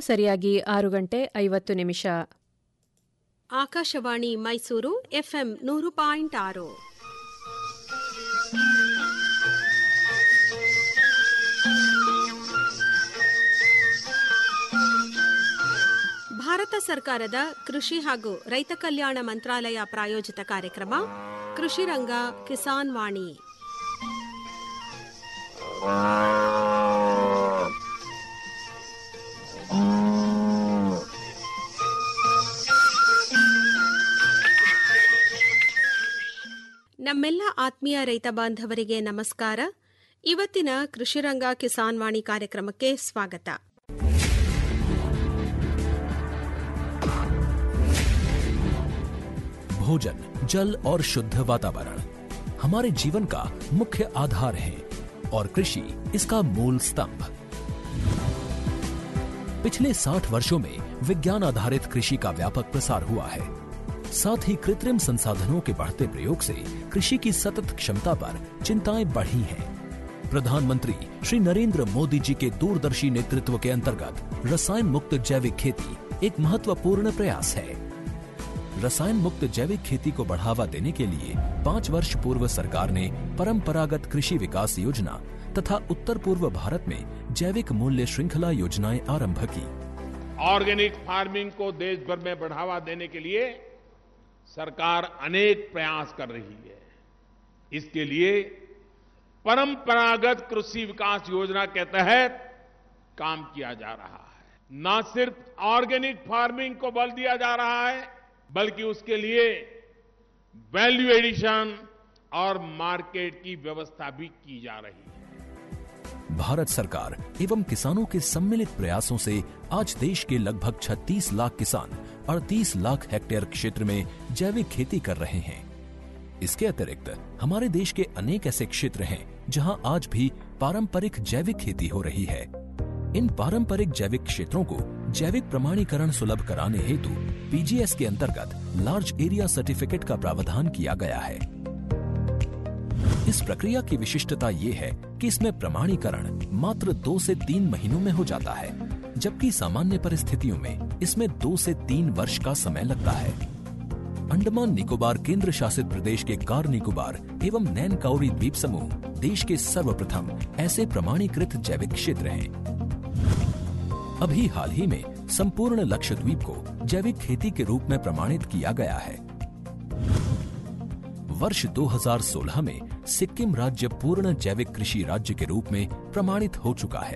ಸರಿಯಾಗಿ ಆರು ಗಂಟೆ ಐವತ್ತು ನಿಮಿಷ ಆಕಾಶವಾಣಿ ಮೈಸೂರು ಎಫ್ಎಂ ನೂರು ಪಾಯಿಂಟ್ ಆರು ಭಾರತ ಸರ್ಕಾರದ ಕೃಷಿ ಹಾಗೂ ರೈತ ಕಲ್ಯಾಣ ಮಂತ್ರಾಲಯ ಪ್ರಾಯೋಜಿತ ಕಾರ್ಯಕ್ರಮ ಕೃಷಿ ರಂಗ ಕಿಸಾನ್ ವಾಣಿ ನಮ್ಮೆಲ್ಲ ಆತ್ಮೀಯ ರೈತ ಬಾಂಧವರಿಗೆ ನಮಸ್ಕಾರ ಇವತ್ತಿನ ಕೃಷಿರಂಗ ಕಿಸಾನ್ ವಾಣಿ ಕಾರ್ಯಕ್ರಮಕ್ಕೆ ಸ್ವಾಗತ भोजन जल और शुद्ध वातावरण हमारे जीवन का मुख्य आधार है और कृषि इसका मूल स्तंभ पिछले 60 वर्षों में विज्ञान आधारित कृषि का व्यापक प्रसार हुआ है साथ ही कृत्रिम संसाधनों के बढ़ते प्रयोग से कृषि की सतत क्षमता पर चिंताएं बढ़ी हैं प्रधानमंत्री श्री नरेंद्र मोदी जी के दूरदर्शी नेतृत्व के अंतर्गत रसायन मुक्त जैविक खेती एक महत्वपूर्ण प्रयास है रसायन मुक्त जैविक खेती को बढ़ावा देने के लिए पाँच वर्ष पूर्व सरकार ने परंपरागत कृषि विकास योजना तथा उत्तर पूर्व भारत में जैविक मूल्य श्रृंखला योजनाएं आरंभ की ऑर्गेनिक फार्मिंग को देश भर में बढ़ावा देने के लिए सरकार अनेक प्रयास कर रही है इसके लिए परंपरागत कृषि विकास योजना के तहत काम किया जा रहा है न सिर्फ ऑर्गेनिक फार्मिंग को बल दिया जा रहा है बल्कि उसके लिए वैल्यू एडिशन और मार्केट की व्यवस्था भी की जा रही है भारत सरकार एवं किसानों के सम्मिलित प्रयासों से आज देश के लगभग 36 लाख किसान 38 लाख हेक्टेयर क्षेत्र में जैविक खेती कर रहे हैं इसके अतिरिक्त हमारे देश के अनेक ऐसे क्षेत्र हैं जहां आज भी पारंपरिक जैविक खेती हो रही है इन पारंपरिक जैविक क्षेत्रों को जैविक प्रमाणीकरण सुलभ कराने हेतु पीजीएस के अंतर्गत लार्ज एरिया सर्टिफिकेट का प्रावधान किया गया है इस प्रक्रिया की विशिष्टता ये है कि इसमें प्रमाणीकरण मात्र दो से तीन महीनों में हो जाता है जबकि सामान्य परिस्थितियों में इसमें दो से तीन वर्ष का समय लगता है अंडमान निकोबार केंद्र शासित प्रदेश के कार निकोबार एवं नैन काउरी द्वीप समूह देश के सर्वप्रथम ऐसे प्रमाणीकृत जैविक क्षेत्र हैं अभी हाल ही में संपूर्ण लक्षद्वीप को जैविक खेती के रूप में प्रमाणित किया गया है वर्ष 2016 में सिक्किम राज्य पूर्ण जैविक कृषि राज्य के रूप में प्रमाणित हो चुका है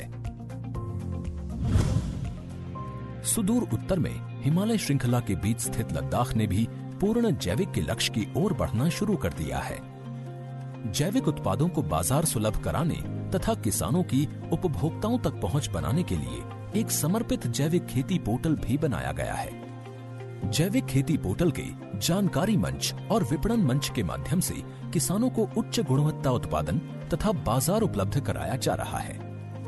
सुदूर उत्तर में हिमालय श्रृंखला के बीच स्थित लद्दाख ने भी पूर्ण जैविक के लक्ष्य की ओर बढ़ना शुरू कर दिया है जैविक उत्पादों को बाजार सुलभ कराने तथा किसानों की उपभोक्ताओं तक पहुंच बनाने के लिए एक समर्पित जैविक खेती पोर्टल भी बनाया गया है जैविक खेती पोर्टल के जानकारी मंच और विपणन मंच के माध्यम से किसानों को उच्च गुणवत्ता उत्पादन तथा बाजार उपलब्ध कराया जा रहा है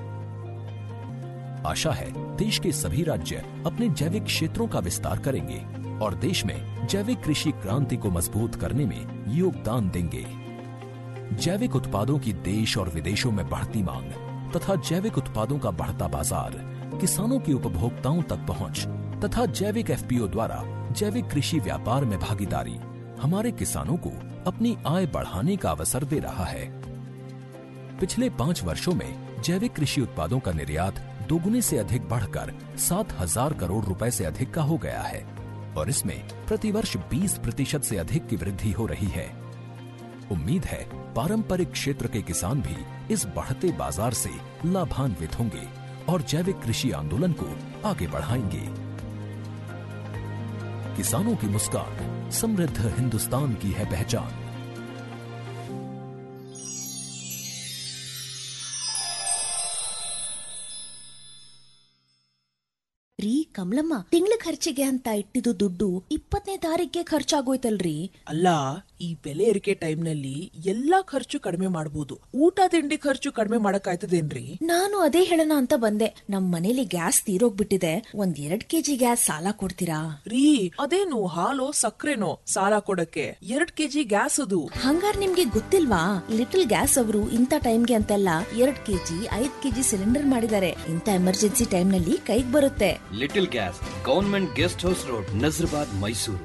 आशा है देश के सभी राज्य अपने जैविक क्षेत्रों का विस्तार करेंगे और देश में जैविक कृषि क्रांति को मजबूत करने में योगदान देंगे जैविक उत्पादों की देश और विदेशों में बढ़ती मांग तथा जैविक उत्पादों का बढ़ता बाजार किसानों की उपभोक्ताओं तक पहुंच तथा जैविक एफपीओ द्वारा जैविक कृषि व्यापार में भागीदारी हमारे किसानों को अपनी आय बढ़ाने का अवसर दे रहा है पिछले पाँच वर्षों में जैविक कृषि उत्पादों का निर्यात दोगुने से अधिक बढ़कर सात हजार करोड़ रुपए से अधिक का हो गया है और इसमें प्रतिवर्ष 20 प्रतिशत से अधिक की वृद्धि हो रही है उम्मीद है पारंपरिक क्षेत्र के किसान भी इस बढ़ते बाजार से लाभान्वित होंगे और जैविक कृषि आंदोलन को आगे बढ़ाएंगे किसानों की मुस्कान समृद्ध हिंदुस्तान की है पहचान ರೀ ಕಮಲಮ್ಮ ತಿಂಗಳ ಖರ್ಚಿಗೆ ಅಂತ ಇಟ್ಟಿದ್ದು ದುಡ್ಡು ಇಪ್ಪತ್ತನೇ ತಾರೀಕಿಗೆ ಖರ್ಚಾಗೋಯ್ತಲ್ರಿ ಅಲ್ಲ ಈ ಬೆಲೆ ಏರಿಕೆ ಟೈಮ್ ನಲ್ಲಿ ಎಲ್ಲಾ ಖರ್ಚು ಕಡಿಮೆ ಮಾಡಬಹುದು ಊಟ ತಿಂಡಿ ಖರ್ಚು ಕಡಿಮೆ ಮಾಡಕ್ಕಾಯ್ತದೇನ್ರಿ ನಾನು ಅದೇ ಹೇಳೋಣ ಅಂತ ಬಂದೆ ನಮ್ ಮನೇಲಿ ಗ್ಯಾಸ್ ತೀರೋಗ್ಬಿಟ್ಟಿದೆ ಒಂದ್ ಎರಡ್ ಕೆಜಿ ಗ್ಯಾಸ್ ಸಾಲ ಕೊಡ್ತೀರಾ ರೀ ಅದೇನು ಹಾಲು ಸಕ್ಕರೆನೋ ಸಾಲ ಕೊಡಕ್ಕೆ ಎರಡ್ ಕೆಜಿ ಗ್ಯಾಸ್ ಅದು ಹಂಗಾರ್ ನಿಮ್ಗೆ ಗೊತ್ತಿಲ್ವಾ ಲಿಟಲ್ ಗ್ಯಾಸ್ ಅವರು ಇಂಥ ಟೈಮ್ಗೆ ಅಂತೆಲ್ಲ ಎರಡ್ ಕೆಜಿ ಐದ್ ಕೆಜಿ ಸಿಲಿಂಡರ್ ಮಾಡಿದ್ದಾರೆ ಇಂಥ ಎಮರ್ಜೆನ್ಸಿ ಟೈಮ್ ನಲ್ಲಿ ಕೈಗ್ ಬರುತ್ತೆ little gas government guest house road Nazarbad Mysuru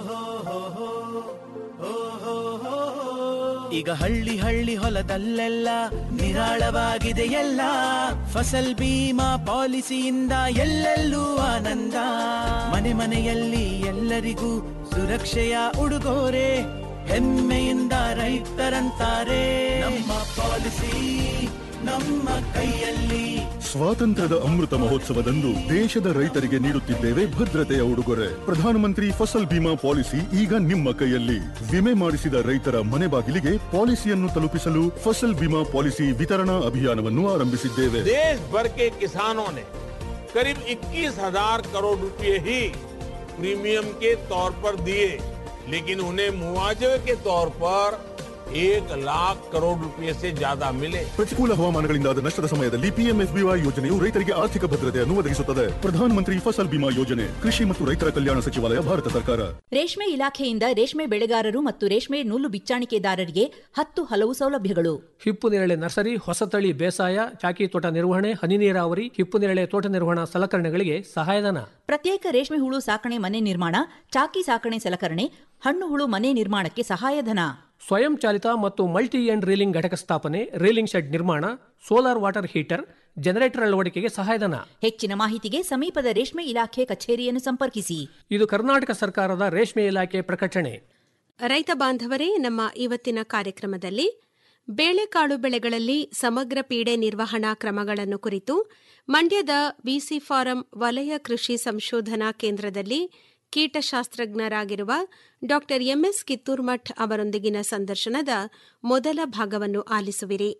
ಈಗ ಹಳ್ಳಿ ಹಳ್ಳಿ ಹೊಲದಲ್ಲೆಲ್ಲ ನಿರಾಳವಾಗಿದೆ ಎಲ್ಲ ಫಸಲ್ ಬೀಮಾ ಪಾಲಿಸಿಯಿಂದ ಎಲ್ಲೆಲ್ಲೂ ಆನಂದ ಮನೆ ಮನೆಯಲ್ಲಿ ಎಲ್ಲರಿಗೂ ಸುರಕ್ಷೆಯ ಉಡುಗೊರೆ ಹೆಮ್ಮೆಯಿಂದ ರೈತರಂತಾರೆ ನಮ್ಮ ಪಾಲಿಸಿ ನಮ್ಮ ಕೈಯಲ್ಲಿ ಸ್ವಾತಂತ್ರ್ಯದ ಅಮೃತ ಮಹೋತ್ಸವದಂದು ದೇಶದ ರೈತರಿಗೆ ನೀಡುತ್ತಿದ್ದೇವೆ ಭದ್ರತೆಯ ಉಡುಗೊರೆ ಪ್ರಧಾನಮಂತ್ರಿ ಫಸಲ್ ಬಿಮಾ ಪಾಲಿಸಿ ಈಗ ನಿಮ್ಮ ಕೈಯಲ್ಲಿ ವಿಮೆ ಮಾಡಿಸಿದ ರೈತರ ಮನೆ ಬಾಗಿಲಿಗೆ ಪಾಲಿಸಿಯನ್ನು ತಲುಪಿಸಲು ಫಸಲ್ ಬಿಮಾ ಪಾಲಿಸಿ ವಿತರಣಾ ಅಭಿಯಾನವನ್ನು ಆರಂಭಿಸಿದ್ದೇವೆ देश भर के किसानों ने करीब 21,000 करोड़ रुपए ही प्रीमियम के तौर पर दिए लेकिन उन्हें मुआवजे के तौर पर एक लाख करोड़ रुपए से ज्यादा मिले ಪ್ರತಿಕೂಲ ಹವಾಮಾನಗಳಿಂದಾದ ನಷ್ಟದ ಸಮಯದಲ್ಲಿ ಪಿಎಂಎಫ್ಬಿವೈ ಯೋಜನೆಯು ರೈತರಿಗೆ ಆರ್ಥಿಕ ಭದ್ರತೆಯನ್ನು ಒದಗಿಸುತ್ತದೆ ಪ್ರಧಾನಮಂತ್ರಿ ಫಸಲ್ ಬಿಮಾ ಯೋಜನೆ ಕೃಷಿ ಮತ್ತು ರೈತರ ಕಲ್ಯಾಣ ಸಚಿವಾಲಯ ಭಾರತ ಸರ್ಕಾರ ರೇಷ್ಮೆ ಇಲಾಖೆಯಿಂದ ರೇಷ್ಮೆ ಬೆಳೆಗಾರರು ಮತ್ತು ರೇಷ್ಮೆ ನೂಲು ಬಿಚ್ಚಾಣಿಕೆದಾರರಿಗೆ ಹತ್ತು ಹಲವು ಸೌಲಭ್ಯಗಳು ಹಿಪ್ಪು ನೇರಳೆ ನರ್ಸರಿ ಹೊಸತಳಿ ಬೇಸಾಯ ಚಾಕಿ ತೋಟ ನಿರ್ವಹಣೆ ಹನಿ ನೀರಾವರಿ ಹಿಪ್ಪು ನೇರಳೆ ತೋಟ ನಿರ್ವಹಣಾ ಸಲಕರಣೆಗಳಿಗೆ ಸಹಾಯಧನ ಪ್ರತ್ಯೇಕ ರೇಷ್ಮೆ ಹುಳು ಸಾಕಣೆ ಮನೆ ನಿರ್ಮಾಣ ಚಾಕಿ ಸಾಕಣೆ ಸಲಕರಣೆ ಹಣ್ಣು ಹುಳು ಮನೆ ನಿರ್ಮಾಣಕ್ಕೆ ಸಹಾಯಧನ ಸ್ವಯಂ ಚಾಲಿತ ಮತ್ತು ಮಲ್ಟಿ ಎಂಡ್ ರೀಲಿಂಗ್ ಘಟಕ ಸ್ಥಾಪನೆ ರೀಲಿಂಗ್ ಶೆಡ್ ನಿರ್ಮಾಣ ಸೋಲಾರ್ ವಾಟರ್ ಹೀಟರ್ ಜನರೇಟರ್ ಅಳವಡಿಕೆಗೆ ಸಹಾಯಧನ ಹೆಚ್ಚಿನ ಮಾಹಿತಿಗೆ ಸಮೀಪದ ರೇಷ್ಮೆ ಇಲಾಖೆ ಕಚೇರಿಯನ್ನು ಸಂಪರ್ಕಿಸಿ ಇದು ಕರ್ನಾಟಕ ಸರ್ಕಾರದ ರೇಷ್ಮೆ ಇಲಾಖೆ ಪ್ರಕಟಣೆ ರೈತ ಬಾಂಧವರೇ ನಮ್ಮ ಇವತ್ತಿನ ಕಾರ್ಯಕ್ರಮದಲ್ಲಿ ಬೇಳೆಕಾಳು ಬೆಳೆಗಳಲ್ಲಿ ಸಮಗ್ರ ಪೀಡೆ ನಿರ್ವಹಣಾ ಕ್ರಮಗಳನ್ನು ಕುರಿತು ಮಂಡ್ಯದ ವಿಸಿ ಫಾರಂ ವಲಯ ಕೃಷಿ ಸಂಶೋಧನಾ ಕೇಂದ್ರದಲ್ಲಿ ಕೀಟಶಾಸ್ತ್ರಜ್ಞರಾಗಿರುವ ಡಾ ಎಂಎಸ್ ಕಿತ್ತೂರ್ಮಠ್ ಅವರೊಂದಿಗಿನ ಸಂದರ್ಶನದ ಮೊದಲ ಭಾಗವನ್ನು ಆಲಿಸುವಿರಿ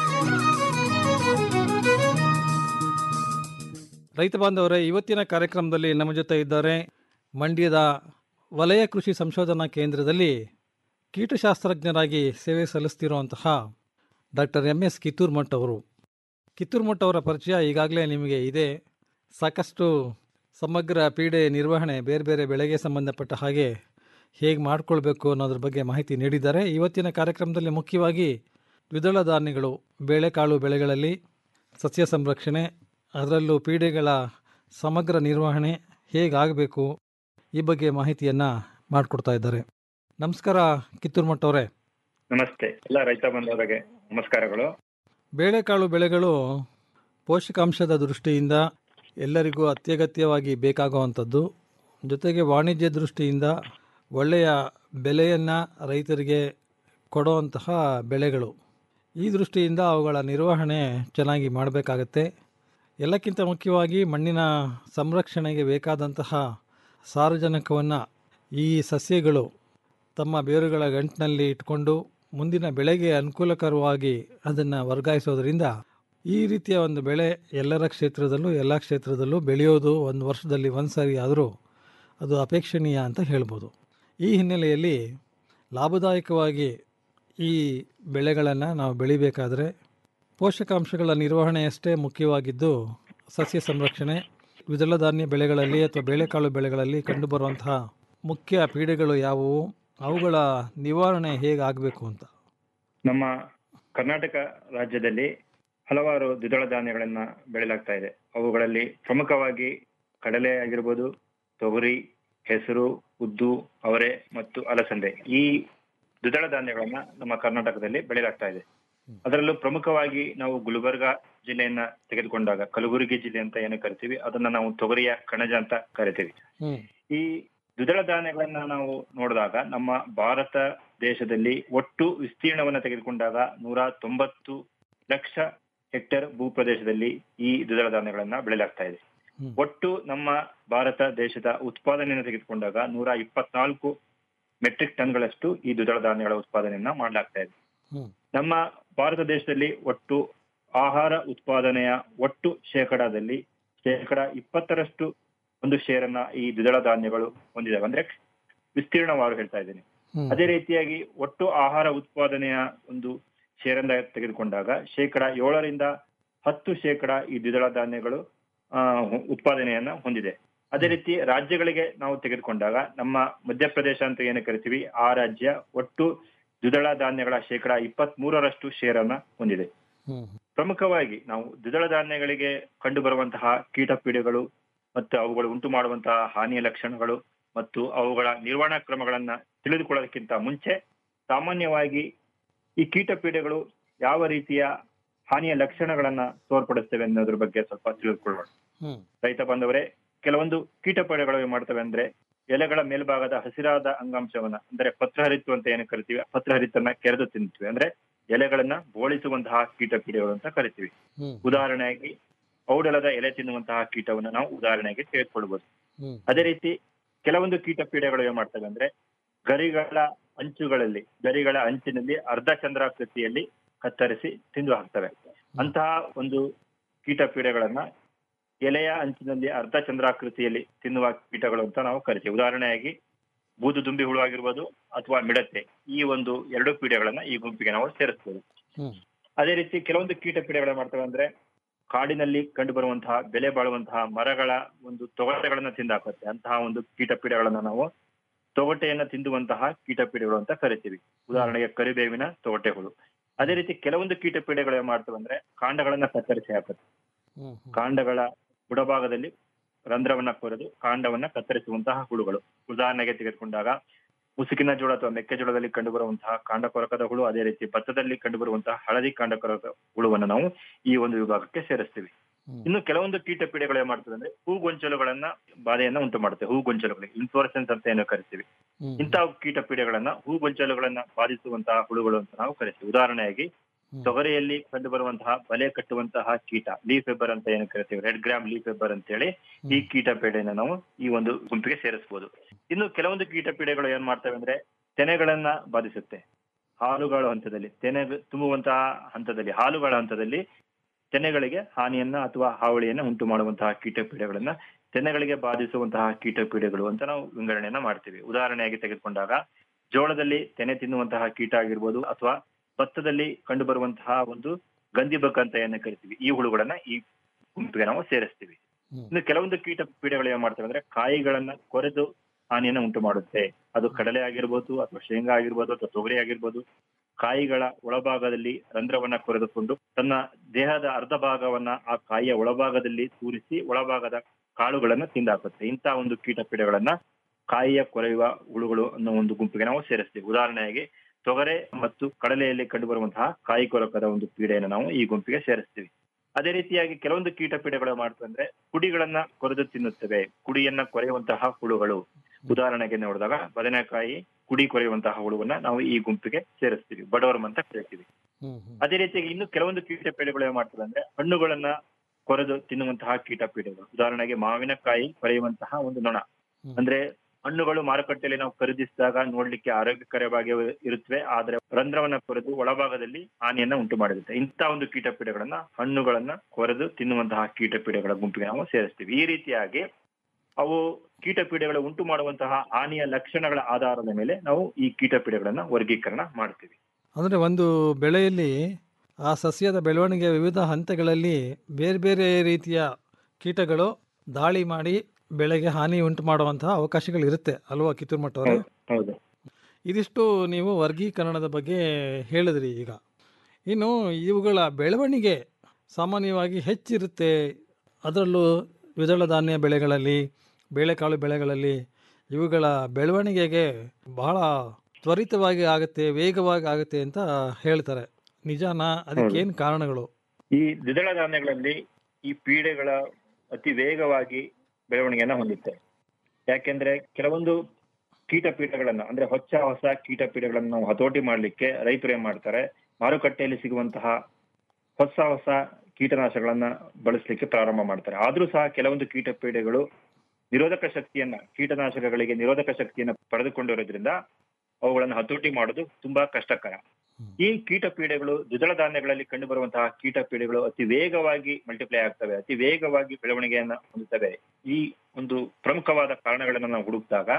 ರೈತ ಬಾಂಧವರೇ ಇವತ್ತಿನ ಕಾರ್ಯಕ್ರಮದಲ್ಲಿ ನಮ್ಮ ಜೊತೆ ಇದ್ದಾರೆ ಮಂಡ್ಯದ ವಲಯ ಕೃಷಿ ಸಂಶೋಧನಾ ಕೇಂದ್ರದಲ್ಲಿ ಕೀಟಶಾಸ್ತ್ರಜ್ಞರಾಗಿ ಸೇವೆ ಸಲ್ಲಿಸ್ತಿರುವಂತಹ ಡಾಕ್ಟರ್ ಎಂ ಎಸ್ ಕಿತ್ತೂರ್ಮಠ್ ಅವರು ಕಿತ್ತೂರ್ಮಠ್ ಅವರ ಪರಿಚಯ ಈಗಾಗಲೇ ನಿಮಗೆ ಇದೆ ಸಾಕಷ್ಟು ಸಮಗ್ರ ಪೀಡೆ ನಿರ್ವಹಣೆ ಬೇರೆ ಬೇರೆ ಬೆಳೆಗೆ ಸಂಬಂಧಪಟ್ಟ ಹಾಗೆ ಹೇಗೆ ಮಾಡಿಕೊಳ್ಬೇಕು ಅನ್ನೋದ್ರ ಬಗ್ಗೆ ಮಾಹಿತಿ ನೀಡಿದ್ದಾರೆ ಇವತ್ತಿನ ಕಾರ್ಯಕ್ರಮದಲ್ಲಿ ಮುಖ್ಯವಾಗಿ ದ್ವಿದಳ ಧಾನ್ಯಗಳು ಬೇಳೆಕಾಳು ಬೆಳೆಗಳಲ್ಲಿ ಸಸ್ಯ ಸಂರಕ್ಷಣೆ ಅದರಲ್ಲೂ ಪೀಡೆಗಳ ಸಮಗ್ರ ನಿರ್ವಹಣೆ ಹೇಗಾಗಬೇಕು ಈ ಬಗ್ಗೆ ಮಾಹಿತಿಯನ್ನು ಮಾಡಿಕೊಡ್ತಾ ಇದ್ದಾರೆ ನಮಸ್ಕಾರ ಕಿತ್ತೂರ್ಮಠ್ ಅವರೇ ನಮಸ್ತೆ ಎಲ್ಲ ರೈತ ಬಂಧುವರಿಗೆ ನಮಸ್ಕಾರಗಳು ಬೇಳೆಕಾಳು ಬೆಳೆಗಳು ಪೋಷಕಾಂಶದ ದೃಷ್ಟಿಯಿಂದ ಎಲ್ಲರಿಗೂ ಅತ್ಯಗತ್ಯವಾಗಿ ಬೇಕಾಗುವಂಥದ್ದು ಜೊತೆಗೆ ವಾಣಿಜ್ಯ ದೃಷ್ಟಿಯಿಂದ ಒಳ್ಳೆಯ ಬೆಲೆಯನ್ನು ರೈತರಿಗೆ ಕೊಡುವಂತಹ ಬೆಳೆಗಳು ಈ ದೃಷ್ಟಿಯಿಂದ ಅವುಗಳ ನಿರ್ವಹಣೆ ಚೆನ್ನಾಗಿ ಮಾಡಬೇಕಾಗತ್ತೆ ಎಲ್ಲಕ್ಕಿಂತ ಮುಖ್ಯವಾಗಿ ಮಣ್ಣಿನ ಸಂರಕ್ಷಣೆಗೆ ಬೇಕಾದಂತಹ ಸಾರಜನಕವನ್ನು ಈ ಸಸ್ಯಗಳು ತಮ್ಮ ಬೇರುಗಳ ಗಂಟಿನಲ್ಲಿ ಇಟ್ಕೊಂಡು ಮುಂದಿನ ಬೆಳೆಗೆ ಅನುಕೂಲಕರವಾಗಿ ಅದನ್ನು ವರ್ಗಾಯಿಸೋದ್ರಿಂದ ಈ ರೀತಿಯ ಒಂದು ಬೆಳೆ ಎಲ್ಲರ ಕ್ಷೇತ್ರದಲ್ಲೂ ಎಲ್ಲ ಕ್ಷೇತ್ರದಲ್ಲೂ ಬೆಳೆಯೋದು ಒಂದು ವರ್ಷದಲ್ಲಿ ಒಂದು ಸಾರಿ ಆದರೂ ಅದು ಅಪೇಕ್ಷಣೀಯ ಅಂತ ಹೇಳ್ಬೋದು ಈ ಹಿನ್ನೆಲೆಯಲ್ಲಿ ಲಾಭದಾಯಕವಾಗಿ ಈ ಬೆಳೆಗಳನ್ನು ನಾವು ಬೆಳಿಬೇಕಾದ್ರೆ ಪೋಷಕಾಂಶಗಳ ನಿರ್ವಹಣೆಯಷ್ಟೇ ಮುಖ್ಯವಾಗಿದ್ದು ಸಸ್ಯ ಸಂರಕ್ಷಣೆ ದ್ವಿದಳ ಧಾನ್ಯ ಬೆಳೆಗಳಲ್ಲಿ ಅಥವಾ ಬೇಳೆಕಾಳು ಬೆಳೆಗಳಲ್ಲಿ ಕಂಡುಬರುವಂತಹ ಮುಖ್ಯ ಪೀಡೆಗಳು ಯಾವುವು ಅವುಗಳ ನಿವಾರಣೆ ಹೇಗಾಗಬೇಕು ಅಂತ ನಮ್ಮ ಕರ್ನಾಟಕ ರಾಜ್ಯದಲ್ಲಿ ಹಲವಾರು ದ್ವಿದಳ ಧಾನ್ಯಗಳನ್ನ ಬೆಳೆಯಲಾಗ್ತಾ ಇದೆ ಅವುಗಳಲ್ಲಿ ಪ್ರಮುಖವಾಗಿ ಕಡಲೆ ಆಗಿರ್ಬೋದು ತೊಗರಿ ಹೆಸರು ಉದ್ದು ಅವರೆ ಮತ್ತು ಅಲಸಂದೆ ಈ ದ್ವಿದಳ ಧಾನ್ಯಗಳನ್ನ ನಮ್ಮ ಕರ್ನಾಟಕದಲ್ಲಿ ಬೆಳೆಯಲಾಗ್ತಾ ಇದೆ ಅದರಲ್ಲೂ ಪ್ರಮುಖವಾಗಿ ನಾವು ಗುಲ್ಬರ್ಗಾ ಜಿಲ್ಲೆಯನ್ನ ತೆಗೆದುಕೊಂಡಾಗ ಕಲಬುರಗಿ ಜಿಲ್ಲೆ ಅಂತ ಏನು ಕರಿತೀವಿ ಅದನ್ನ ನಾವು ತೊಗರಿಯ ಕಣಜ ಅಂತ ಕರಿತೀವಿ ಈ ದ್ವಿದಳ ಧಾನ್ಯಗಳನ್ನ ನಾವು ನೋಡಿದಾಗ ನಮ್ಮ ಭಾರತ ದೇಶದಲ್ಲಿ ಒಟ್ಟು ವಿಸ್ತೀರ್ಣವನ್ನ ತೆಗೆದುಕೊಂಡಾಗ ನೂರ ತೊಂಬತ್ತು ಲಕ್ಷ ಹೆಕ್ಟೇರ್ ಭೂಪ್ರದೇಶದಲ್ಲಿ ಈ ದ್ವಿದಳ ಧಾನ್ಯಗಳನ್ನ ಬೆಳೆಯಲಾಗ್ತಾ ಇದೆ ಒಟ್ಟು ನಮ್ಮ ಭಾರತ ದೇಶದ ಉತ್ಪಾದನೆಯನ್ನು ತೆಗೆದುಕೊಂಡಾಗ ನೂರ ಇಪ್ಪತ್ನಾಲ್ಕು ಮೆಟ್ರಿಕ್ ಟನ್ಗಳಷ್ಟು ಈ ದ್ವಿದಳ ಧಾನ್ಯಗಳ ಉತ್ಪಾದನೆಯನ್ನ ಮಾಡಲಾಗ್ತಾ ಇದೆ ನಮ್ಮ ಭಾರತ ದೇಶದಲ್ಲಿ ಒಟ್ಟು ಆಹಾರ ಉತ್ಪಾದನೆಯ ಒಟ್ಟು ಶೇಕಡಾದಲ್ಲಿ ಶೇಕಡ ಇಪ್ಪತ್ತರಷ್ಟು ಒಂದು ಶೇರನ್ನ ಈ ದ್ವಿದಳ ಧಾನ್ಯಗಳು ಹೊಂದಿದಾವೆ ಅಂದ್ರೆ ವಿಸ್ತೀರ್ಣವಾರು ಹೇಳ್ತಾ ಇದ್ದೀನಿ ಹ್ಮ್. ಅದೇ ರೀತಿಯಾಗಿ ಒಟ್ಟು ಆಹಾರ ಉತ್ಪಾದನೆಯ ಒಂದು ಶೇರನ್ನ ತೆಗೆದುಕೊಂಡಾಗ ಶೇಕಡ ಏಳರಿಂದ ಹತ್ತು ಶೇಕಡ ಈ ದ್ವಿದಳ ಧಾನ್ಯಗಳು ಆ, ಹೊ- ಉತ್ಪಾದನೆಯನ್ನ ಹೊಂದಿದೆ ಅದೇ ರೀತಿ ರಾಜ್ಯಗಳಿಗೆ ನಾವು ತೆಗೆದುಕೊಂಡಾಗ ನಮ್ಮ ಮಧ್ಯಪ್ರದೇಶ ಅಂತ ಏನು ಕರಿತೀವಿ ಆ ರಾಜ್ಯ ಒಟ್ಟು ದ್ವಿದಳ ಧಾನ್ಯಗಳ ಶೇಕಡ ಇಪ್ಪತ್ತ್ ಮೂರರಷ್ಟು ಶೇರನ್ನ ಹೊಂದಿದೆ ಪ್ರಮುಖವಾಗಿ ನಾವು ದ್ವಿದಳ ಧಾನ್ಯಗಳಿಗೆ ಕಂಡು ಬರುವಂತಹ ಕೀಟ ಪೀಡೆಗಳು ಮತ್ತು ಅವುಗಳು ಉಂಟು ಮಾಡುವಂತಹ ಹಾನಿಯ ಲಕ್ಷಣಗಳು ಮತ್ತು ಅವುಗಳ ನಿರ್ವಹಣಾ ಕ್ರಮಗಳನ್ನ ತಿಳಿದುಕೊಳ್ಳೋದಕ್ಕಿಂತ ಮುಂಚೆ ಸಾಮಾನ್ಯವಾಗಿ ಈ ಕೀಟ ಪೀಡೆಗಳು ಯಾವ ರೀತಿಯ ಹಾನಿಯ ಲಕ್ಷಣಗಳನ್ನ ತೋರ್ಪಡಿಸ್ತವೆ ಅನ್ನೋದ್ರ ಬಗ್ಗೆ ಸ್ವಲ್ಪ ತಿಳಿದುಕೊಳ್ಳೋಣ ಹ್ಮ್ ರೈತ ಬಾಂಧವರೇ ಕೆಲವೊಂದು ಕೀಟ ಪೀಡೆಗಳು ಏನ್ ಮಾಡ್ತವೆ ಅಂದ್ರೆ ಎಲೆಗಳ ಮೇಲ್ಭಾಗದ ಹಸಿರಾದ ಅಂಗಾಂಶವನ್ನ ಅಂದ್ರೆ ಪತ್ರಹರಿತ್ತು ಅಂತ ಏನು ಕರಿತೀವಿ ಆ ಪತ್ರಹರಿತನ್ನ ಕೆರೆದು ತಿಂತೀವಿ ಅಂದ್ರೆ ಎಲೆಗಳನ್ನ ಬೋಳಿಸುವಂತಹ ಕೀಟ ಪೀಡೆಗಳು ಅಂತ ಕರಿತೀವಿ ಹ್ಮ್ ಉದಾಹರಣೆಯಾಗಿ ಔಡಲದ ಎಲೆ ತಿನ್ನುವಂತಹ ಕೀಟವನ್ನು ನಾವು ಉದಾಹರಣೆಗೆ ತೆಗೆದುಕೊಳ್ಬಹುದು ಹ್ಮ್ ಅದೇ ರೀತಿ ಕೆಲವೊಂದು ಕೀಟ ಪೀಡೆಗಳು ಏನ್ ಮಾಡ್ತವೆ ಅಂದ್ರೆ ಗರಿಗಳ ಅಂಚುಗಳಲ್ಲಿ ಗರಿಗಳ ಅಂಚಿನಲ್ಲಿ ಅರ್ಧ ಚಂದ್ರಾಕೃತಿಯಲ್ಲಿ ಕತ್ತರಿಸಿ ತಿಂದು ಹಾಕ್ತವೆ ಅಂತಹ ಒಂದು ಕೀಟ ಪೀಡೆಗಳನ್ನ ಎಲೆಯ ಅಂಚಿನಲ್ಲಿ ಅರ್ಧ ಚಂದ್ರಾಕೃತಿಯಲ್ಲಿ ತಿನ್ನುವ ಕೀಟಗಳು ಅಂತ ನಾವು ಕರಿತೀವಿ ಉದಾಹರಣೆಯಾಗಿ ಬೂದು ದುಂಬಿ ಹುಳು ಆಗಿರ್ಬೋದು ಅಥವಾ ಮಿಡತೆ ಈ ಒಂದು ಎರಡು ಪೀಡೆಗಳನ್ನ ಈ ಗುಂಪಿಗೆ ನಾವು ಸೇರಿಸ್ಬೋದು ಹ್ಮ್ ಅದೇ ರೀತಿ ಕೆಲವೊಂದು ಕೀಟ ಪೀಡೆಗಳು ಏನ್ ಮಾಡ್ತವೆ ಅಂದ್ರೆ ಕಾಡಿನಲ್ಲಿ ಕಂಡು ಬರುವಂತಹ ಬೆಲೆ ಬಾಳುವಂತಹ ಮರಗಳ ಒಂದು ತೊಗಟೆಗಳನ್ನ ತಿಂದಾಕುತ್ತೆ ಅಂತಹ ಒಂದು ಕೀಟ ಪೀಡೆಗಳನ್ನ ನಾವು ತೊಗಟೆಯನ್ನ ತಿಂದುವಂತಹ ಕೀಟ ಪೀಡೆಗಳು ಅಂತ ಕರಿತೀವಿ ಉದಾಹರಣೆಗೆ ಕರಿಬೇವಿನ ತೊಗಟೆ ಹುಳು ಅದೇ ರೀತಿ ಕೆಲವೊಂದು ಕೀಟ ಪೀಡೆಗಳು ಏನ್ ಮಾಡ್ತವೆ ಅಂದ್ರೆ ಕಾಂಡಗಳನ್ನ ಕತ್ತರಿಸಿ ಹಾಕುತ್ತೆ ಹ್ಮ್ ಕಾಂಡಗಳ ಬುಡಭಾಗದಲ್ಲಿ ರಂಧ್ರವನ್ನ ಕೊರೆದು ಕಾಂಡವನ್ನ ಕತ್ತರಿಸುವಂತಹ ಹುಳುಗಳು ಉದಾಹರಣೆಗೆ ತೆಗೆದುಕೊಂಡಾಗ ಮುಸುಕಿನ ಜೋಳ ಅಥವಾ ಮೆಕ್ಕೆಜೋಳದಲ್ಲಿ ಕಂಡುಬರುವಂತಹ ಕಾಂಡ ಕೊರಕದ ಹುಳು ಅದೇ ರೀತಿ ಭತ್ತದಲ್ಲಿ ಕಂಡುಬರುವಂತಹ ಹಳದಿ ಕಾಂಡ ಕೊರಕ ಹುಳುವನ್ನು ನಾವು ಈ ಒಂದು ವಿಭಾಗಕ್ಕೆ ಸೇರಿಸ್ತೀವಿ ಇನ್ನು ಕೆಲವೊಂದು ಕೀಟ ಪೀಡೆಗಳು ಏನ್ ಮಾಡ್ತದೆ ಅಂದ್ರೆ ಹೂಗೊಂಚಲುಗಳನ್ನ ಬಾಧೆಯನ್ನ ಉಂಟು ಮಾಡುತ್ತೆ ಹೂಗೊಂಚಲುಗಳಿಗೆ ಇನ್ಫ್ಲೋರೆಸೆನ್ಸ್ ಅಂತ ಏನು ಕರಿತೀವಿ ಇಂತಹ ಕೀಟ ಪೀಡೆಗಳನ್ನ ಹೂಗೊಂಚಲುಗಳನ್ನ ಬಾಧಿಸುವಂತಹ ಹುಳುಗಳು ಅಂತ ನಾವು ಕರಿತೀವಿ ಉದಾಹರಣೆಯಾಗಿ ತೊಗರಿಯಲ್ಲಿ ಕಂಡು ಬರುವಂತಹ ಬಲೆ ಕಟ್ಟುವಂತಹ ಕೀಟ ಲೀಫ್ ಫೆಬ್ಬರ್ ಅಂತ ಏನು ಕರಿತೀವಿ ರೆಡ್ ಗ್ರಾಮ್ ಲೀಫ್ ಫೆಬ್ಬರ್ ಅಂತ ಹೇಳಿ ಈ ಕೀಟ ಪೀಡೆಯನ್ನ ನಾವು ಈ ಒಂದು ಗುಂಪಿಗೆ ಸೇರಿಸಬಹುದು ಇನ್ನು ಕೆಲವೊಂದು ಕೀಟ ಪೀಡೆಗಳು ಏನ್ ಮಾಡ್ತವೆ ಅಂದ್ರೆ ತೆನೆಗಳನ್ನ ಬಾಧಿಸುತ್ತೆ ಹಾಲುಗಳ ಹಂತದಲ್ಲಿ ತೆನೆ ತುಂಬುವಂತಹ ಹಂತದಲ್ಲಿ ಹಾಲುಗಳ ಹಂತದಲ್ಲಿ ತೆನೆಗಳಿಗೆ ಹಾನಿಯನ್ನ ಅಥವಾ ಹಾವಳಿಯನ್ನ ಉಂಟು ಮಾಡುವಂತಹ ಕೀಟ ಪೀಡೆಗಳನ್ನ ತೆನೆಗಳಿಗೆ ಬಾಧಿಸುವಂತಹ ಕೀಟ ಪೀಡೆಗಳು ಅಂತ ನಾವು ವಿಂಗಡಣೆಯನ್ನ ಮಾಡ್ತೀವಿ ಉದಾಹರಣೆಯಾಗಿ ತೆಗೆದುಕೊಂಡಾಗ ಜೋಳದಲ್ಲಿ ತೆನೆ ತಿನ್ನುವಂತಹ ಕೀಟ ಆಗಿರ್ಬೋದು ಅಥವಾ ಭತ್ತದಲ್ಲಿ ಕಂಡು ಬರುವಂತಹ ಒಂದು ಗಂದಿಬಕ್ ಅಂತ ಏನ ಕರಿತೀವಿ ಈ ಹುಳುಗಳನ್ನ ಈ ಗುಂಪಿಗೆ ನಾವು ಸೇರಿಸ್ತೀವಿ ಇನ್ನು ಕೆಲವೊಂದು ಕೀಟ ಪೀಡೆಗಳು ಏನ್ ಮಾಡ್ತವೆ ಅಂದ್ರೆ ಕಾಯಿಗಳನ್ನ ಕೊರೆದು ಹಾನಿಯನ್ನ ಉಂಟು ಮಾಡುತ್ತೆ ಅದು ಕಡಲೆ ಆಗಿರ್ಬೋದು ಅಥವಾ ಶೇಂಗಾ ಆಗಿರ್ಬೋದು ಅಥವಾ ತೊಗರಿ ಆಗಿರ್ಬೋದು ಕಾಯಿಗಳ ಒಳಭಾಗದಲ್ಲಿ ರಂಧ್ರವನ್ನ ಕೊರೆದುಕೊಂಡು ತನ್ನ ದೇಹದ ಅರ್ಧ ಭಾಗವನ್ನ ಆ ಕಾಯಿಯ ಒಳಭಾಗದಲ್ಲಿ ತೂರಿಸಿ ಒಳಭಾಗದ ಕಾಳುಗಳನ್ನ ತಿಂದಾಕುತ್ತೆ ಇಂತಹ ಒಂದು ಕೀಟ ಪೀಡೆಗಳನ್ನ ಕಾಯಿಯ ಕೊರೆಯುವ ಹುಳುಗಳು ಅನ್ನೋ ಒಂದು ಗುಂಪಿಗೆ ನಾವು ಸೇರಿಸ್ತೀವಿ ಉದಾಹರಣೆಯಾಗಿ ತೊಗರೆ ಮತ್ತು ಕಡಲೆಯಲ್ಲಿ ಕಂಡುಬರುವಂತಹ ಕಾಯಿ ಕೊರಕದ ಒಂದು ಪೀಡೆಯನ್ನು ನಾವು ಈ ಗುಂಪಿಗೆ ಸೇರಿಸ್ತೀವಿ ಅದೇ ರೀತಿಯಾಗಿ ಕೆಲವೊಂದು ಕೀಟ ಪೀಡೆಗಳು ಮಾಡ್ತವೆ ಅಂದ್ರೆ ಕುಡಿಗಳನ್ನ ಕೊರೆದು ತಿನ್ನುತ್ತವೆ ಕುಡಿಯನ್ನ ಕೊರೆಯುವಂತಹ ಹುಳುಗಳು ಉದಾಹರಣೆಗೆ ನೋಡಿದಾಗ ಬದನೆಕಾಯಿ ಕುಡಿ ಕೊರೆಯುವಂತಹ ಹುಳುವನ್ನ ನಾವು ಈ ಗುಂಪಿಗೆ ಸೇರಿಸ್ತೀವಿ ಬಡವರಂ ಅಂತ ಕರಿತೀವಿ ಅದೇ ರೀತಿಯಾಗಿ ಇನ್ನು ಕೆಲವೊಂದು ಕೀಟ ಪೀಡೆಗಳು ಏನ್ ಮಾಡ್ತವೆ ಅಂದ್ರೆ ಹಣ್ಣುಗಳನ್ನ ಕೊರೆದು ತಿನ್ನುವಂತಹ ಕೀಟ ಪೀಡೆಗಳು ಉದಾಹರಣೆಗೆ ಮಾವಿನಕಾಯಿ ಕೊರೆಯುವಂತಹ ಒಂದು ನೊಣ ಅಂದ್ರೆ ಹಣ್ಣುಗಳು ಮಾರುಕಟ್ಟೆಯಲ್ಲಿ ನಾವು ಖರೀದಿಸಿದಾಗ ನೋಡ್ಲಿಕ್ಕೆ ಆರೋಗ್ಯಕರವಾಗಿ ಇರುತ್ತವೆ ಆದ್ರೆ ರಂಧ್ರವನ್ನ ಕೊರೆದು ಒಳಭಾಗದಲ್ಲಿ ಹಾನಿಯನ್ನ ಉಂಟು ಮಾಡಿರುತ್ತೆ ಇಂತಹ ಒಂದು ಕೀಟ ಪೀಡೆಗಳನ್ನ ಹಣ್ಣುಗಳನ್ನ ಕೊರೆದು ತಿನ್ನುವಂತಹ ಕೀಟ ಪೀಡೆಗಳ ಗುಂಪಿಗೆ ನಾವು ಸೇರಿಸ್ತೀವಿ ಈ ರೀತಿಯಾಗಿ ಅವು ಕೀಟ ಪೀಡೆಗಳು ಉಂಟು ಮಾಡುವಂತಹ ಹಾನಿಯ ಲಕ್ಷಣಗಳ ಆಧಾರದ ಮೇಲೆ ನಾವು ಈ ಕೀಟ ಪೀಡೆಗಳನ್ನ ವರ್ಗೀಕರಣ ಮಾಡ್ತೀವಿ ಅಂದರೆ ಒಂದು ಬೆಳೆಯಲ್ಲಿ ಆ ಸಸ್ಯದ ಬೆಳವಣಿಗೆಯ ವಿವಿಧ ಹಂತಗಳಲ್ಲಿ ಬೇರೆ ಬೇರೆ ರೀತಿಯ ಕೀಟಗಳು ದಾಳಿ ಮಾಡಿ ಬೆಳೆಗೆ ಹಾನಿ ಉಂಟು ಮಾಡುವಂತಹ ಅವಕಾಶಗಳಿರುತ್ತೆ ಅಲ್ವಾ ಕಿತ್ತೂರು ಮಠವರು ಹೌದು ಇದಿಷ್ಟು ನೀವು ವರ್ಗೀಕರಣದ ಬಗ್ಗೆ ಹೇಳಿದ್ರಿ ಈಗ ಇನ್ನು ಇವುಗಳ ಬೆಳವಣಿಗೆ ಸಾಮಾನ್ಯವಾಗಿ ಹೆಚ್ಚಿರುತ್ತೆ ಅದರಲ್ಲೂ ದ್ವಿದಳ ಧಾನ್ಯ ಬೆಳೆಗಳಲ್ಲಿ ಬೇಳೆಕಾಳು ಬೆಳೆಗಳಲ್ಲಿ ಇವುಗಳ ಬೆಳವಣಿಗೆಗೆ ಬಹಳ ತ್ವರಿತವಾಗಿ ಆಗುತ್ತೆ ವೇಗವಾಗಿ ಆಗುತ್ತೆ ಅಂತ ಹೇಳ್ತಾರೆ ನಿಜಾನ ಅದಕ್ಕೇನು ಕಾರಣಗಳು ಈ ದ್ವಿದಳ ಧಾನ್ಯಗಳಲ್ಲಿ ಈ ಪೀಡೆಗಳ ಅತಿ ವೇಗವಾಗಿ ಬೆಳವಣಿಗೆಯನ್ನ ಹೊಂದುತ್ತೆ ಯಾಕೆಂದ್ರೆ ಕೆಲವೊಂದು ಕೀಟ ಪೀಠಗಳನ್ನ ಅಂದ್ರೆ ಹೊಚ್ಚ ಹೊಸ ಕೀಟ ಪೀಠಗಳನ್ನ ನಾವು ಹತೋಟಿ ಮಾಡ್ಲಿಕ್ಕೆ ರೈತರು ಏನ್ ಮಾಡ್ತಾರೆ ಮಾರುಕಟ್ಟೆಯಲ್ಲಿ ಸಿಗುವಂತಹ ಹೊಸ ಹೊಸ ಕೀಟನಾಶಗಳನ್ನ ಬಳಸಲಿಕ್ಕೆ ಪ್ರಾರಂಭ ಮಾಡ್ತಾರೆ ಆದ್ರೂ ಸಹ ಕೆಲವೊಂದು ಕೀಟ ಪೀಡೆಗಳು ನಿರೋಧಕ ಶಕ್ತಿಯನ್ನ ಕೀಟನಾಶಕಗಳಿಗೆ ನಿರೋಧಕ ಶಕ್ತಿಯನ್ನ ಪಡೆದುಕೊಂಡಿರೋದ್ರಿಂದ ಅವುಗಳನ್ನು ಹತೋಟಿ ಮಾಡೋದು ತುಂಬಾ ಕಷ್ಟಕರ ಈ ಕೀಟ ಪೀಡೆಗಳು ದ್ವಿದಳ ಧಾನ್ಯಗಳಲ್ಲಿ ಕಂಡು ಬರುವಂತಹ ಕೀಟ ಪೀಡೆಗಳು ಅತಿ ವೇಗವಾಗಿ ಮಲ್ಟಿಪ್ಲೈ ಆಗ್ತವೆ ಅತಿ ವೇಗವಾಗಿ ಬೆಳವಣಿಗೆಯನ್ನ ಹೊಂದುತ್ತವೆ ಈ ಒಂದು ಪ್ರಮುಖವಾದ ಕಾರಣಗಳನ್ನ ನಾವು ಹುಡುಕಿದಾಗ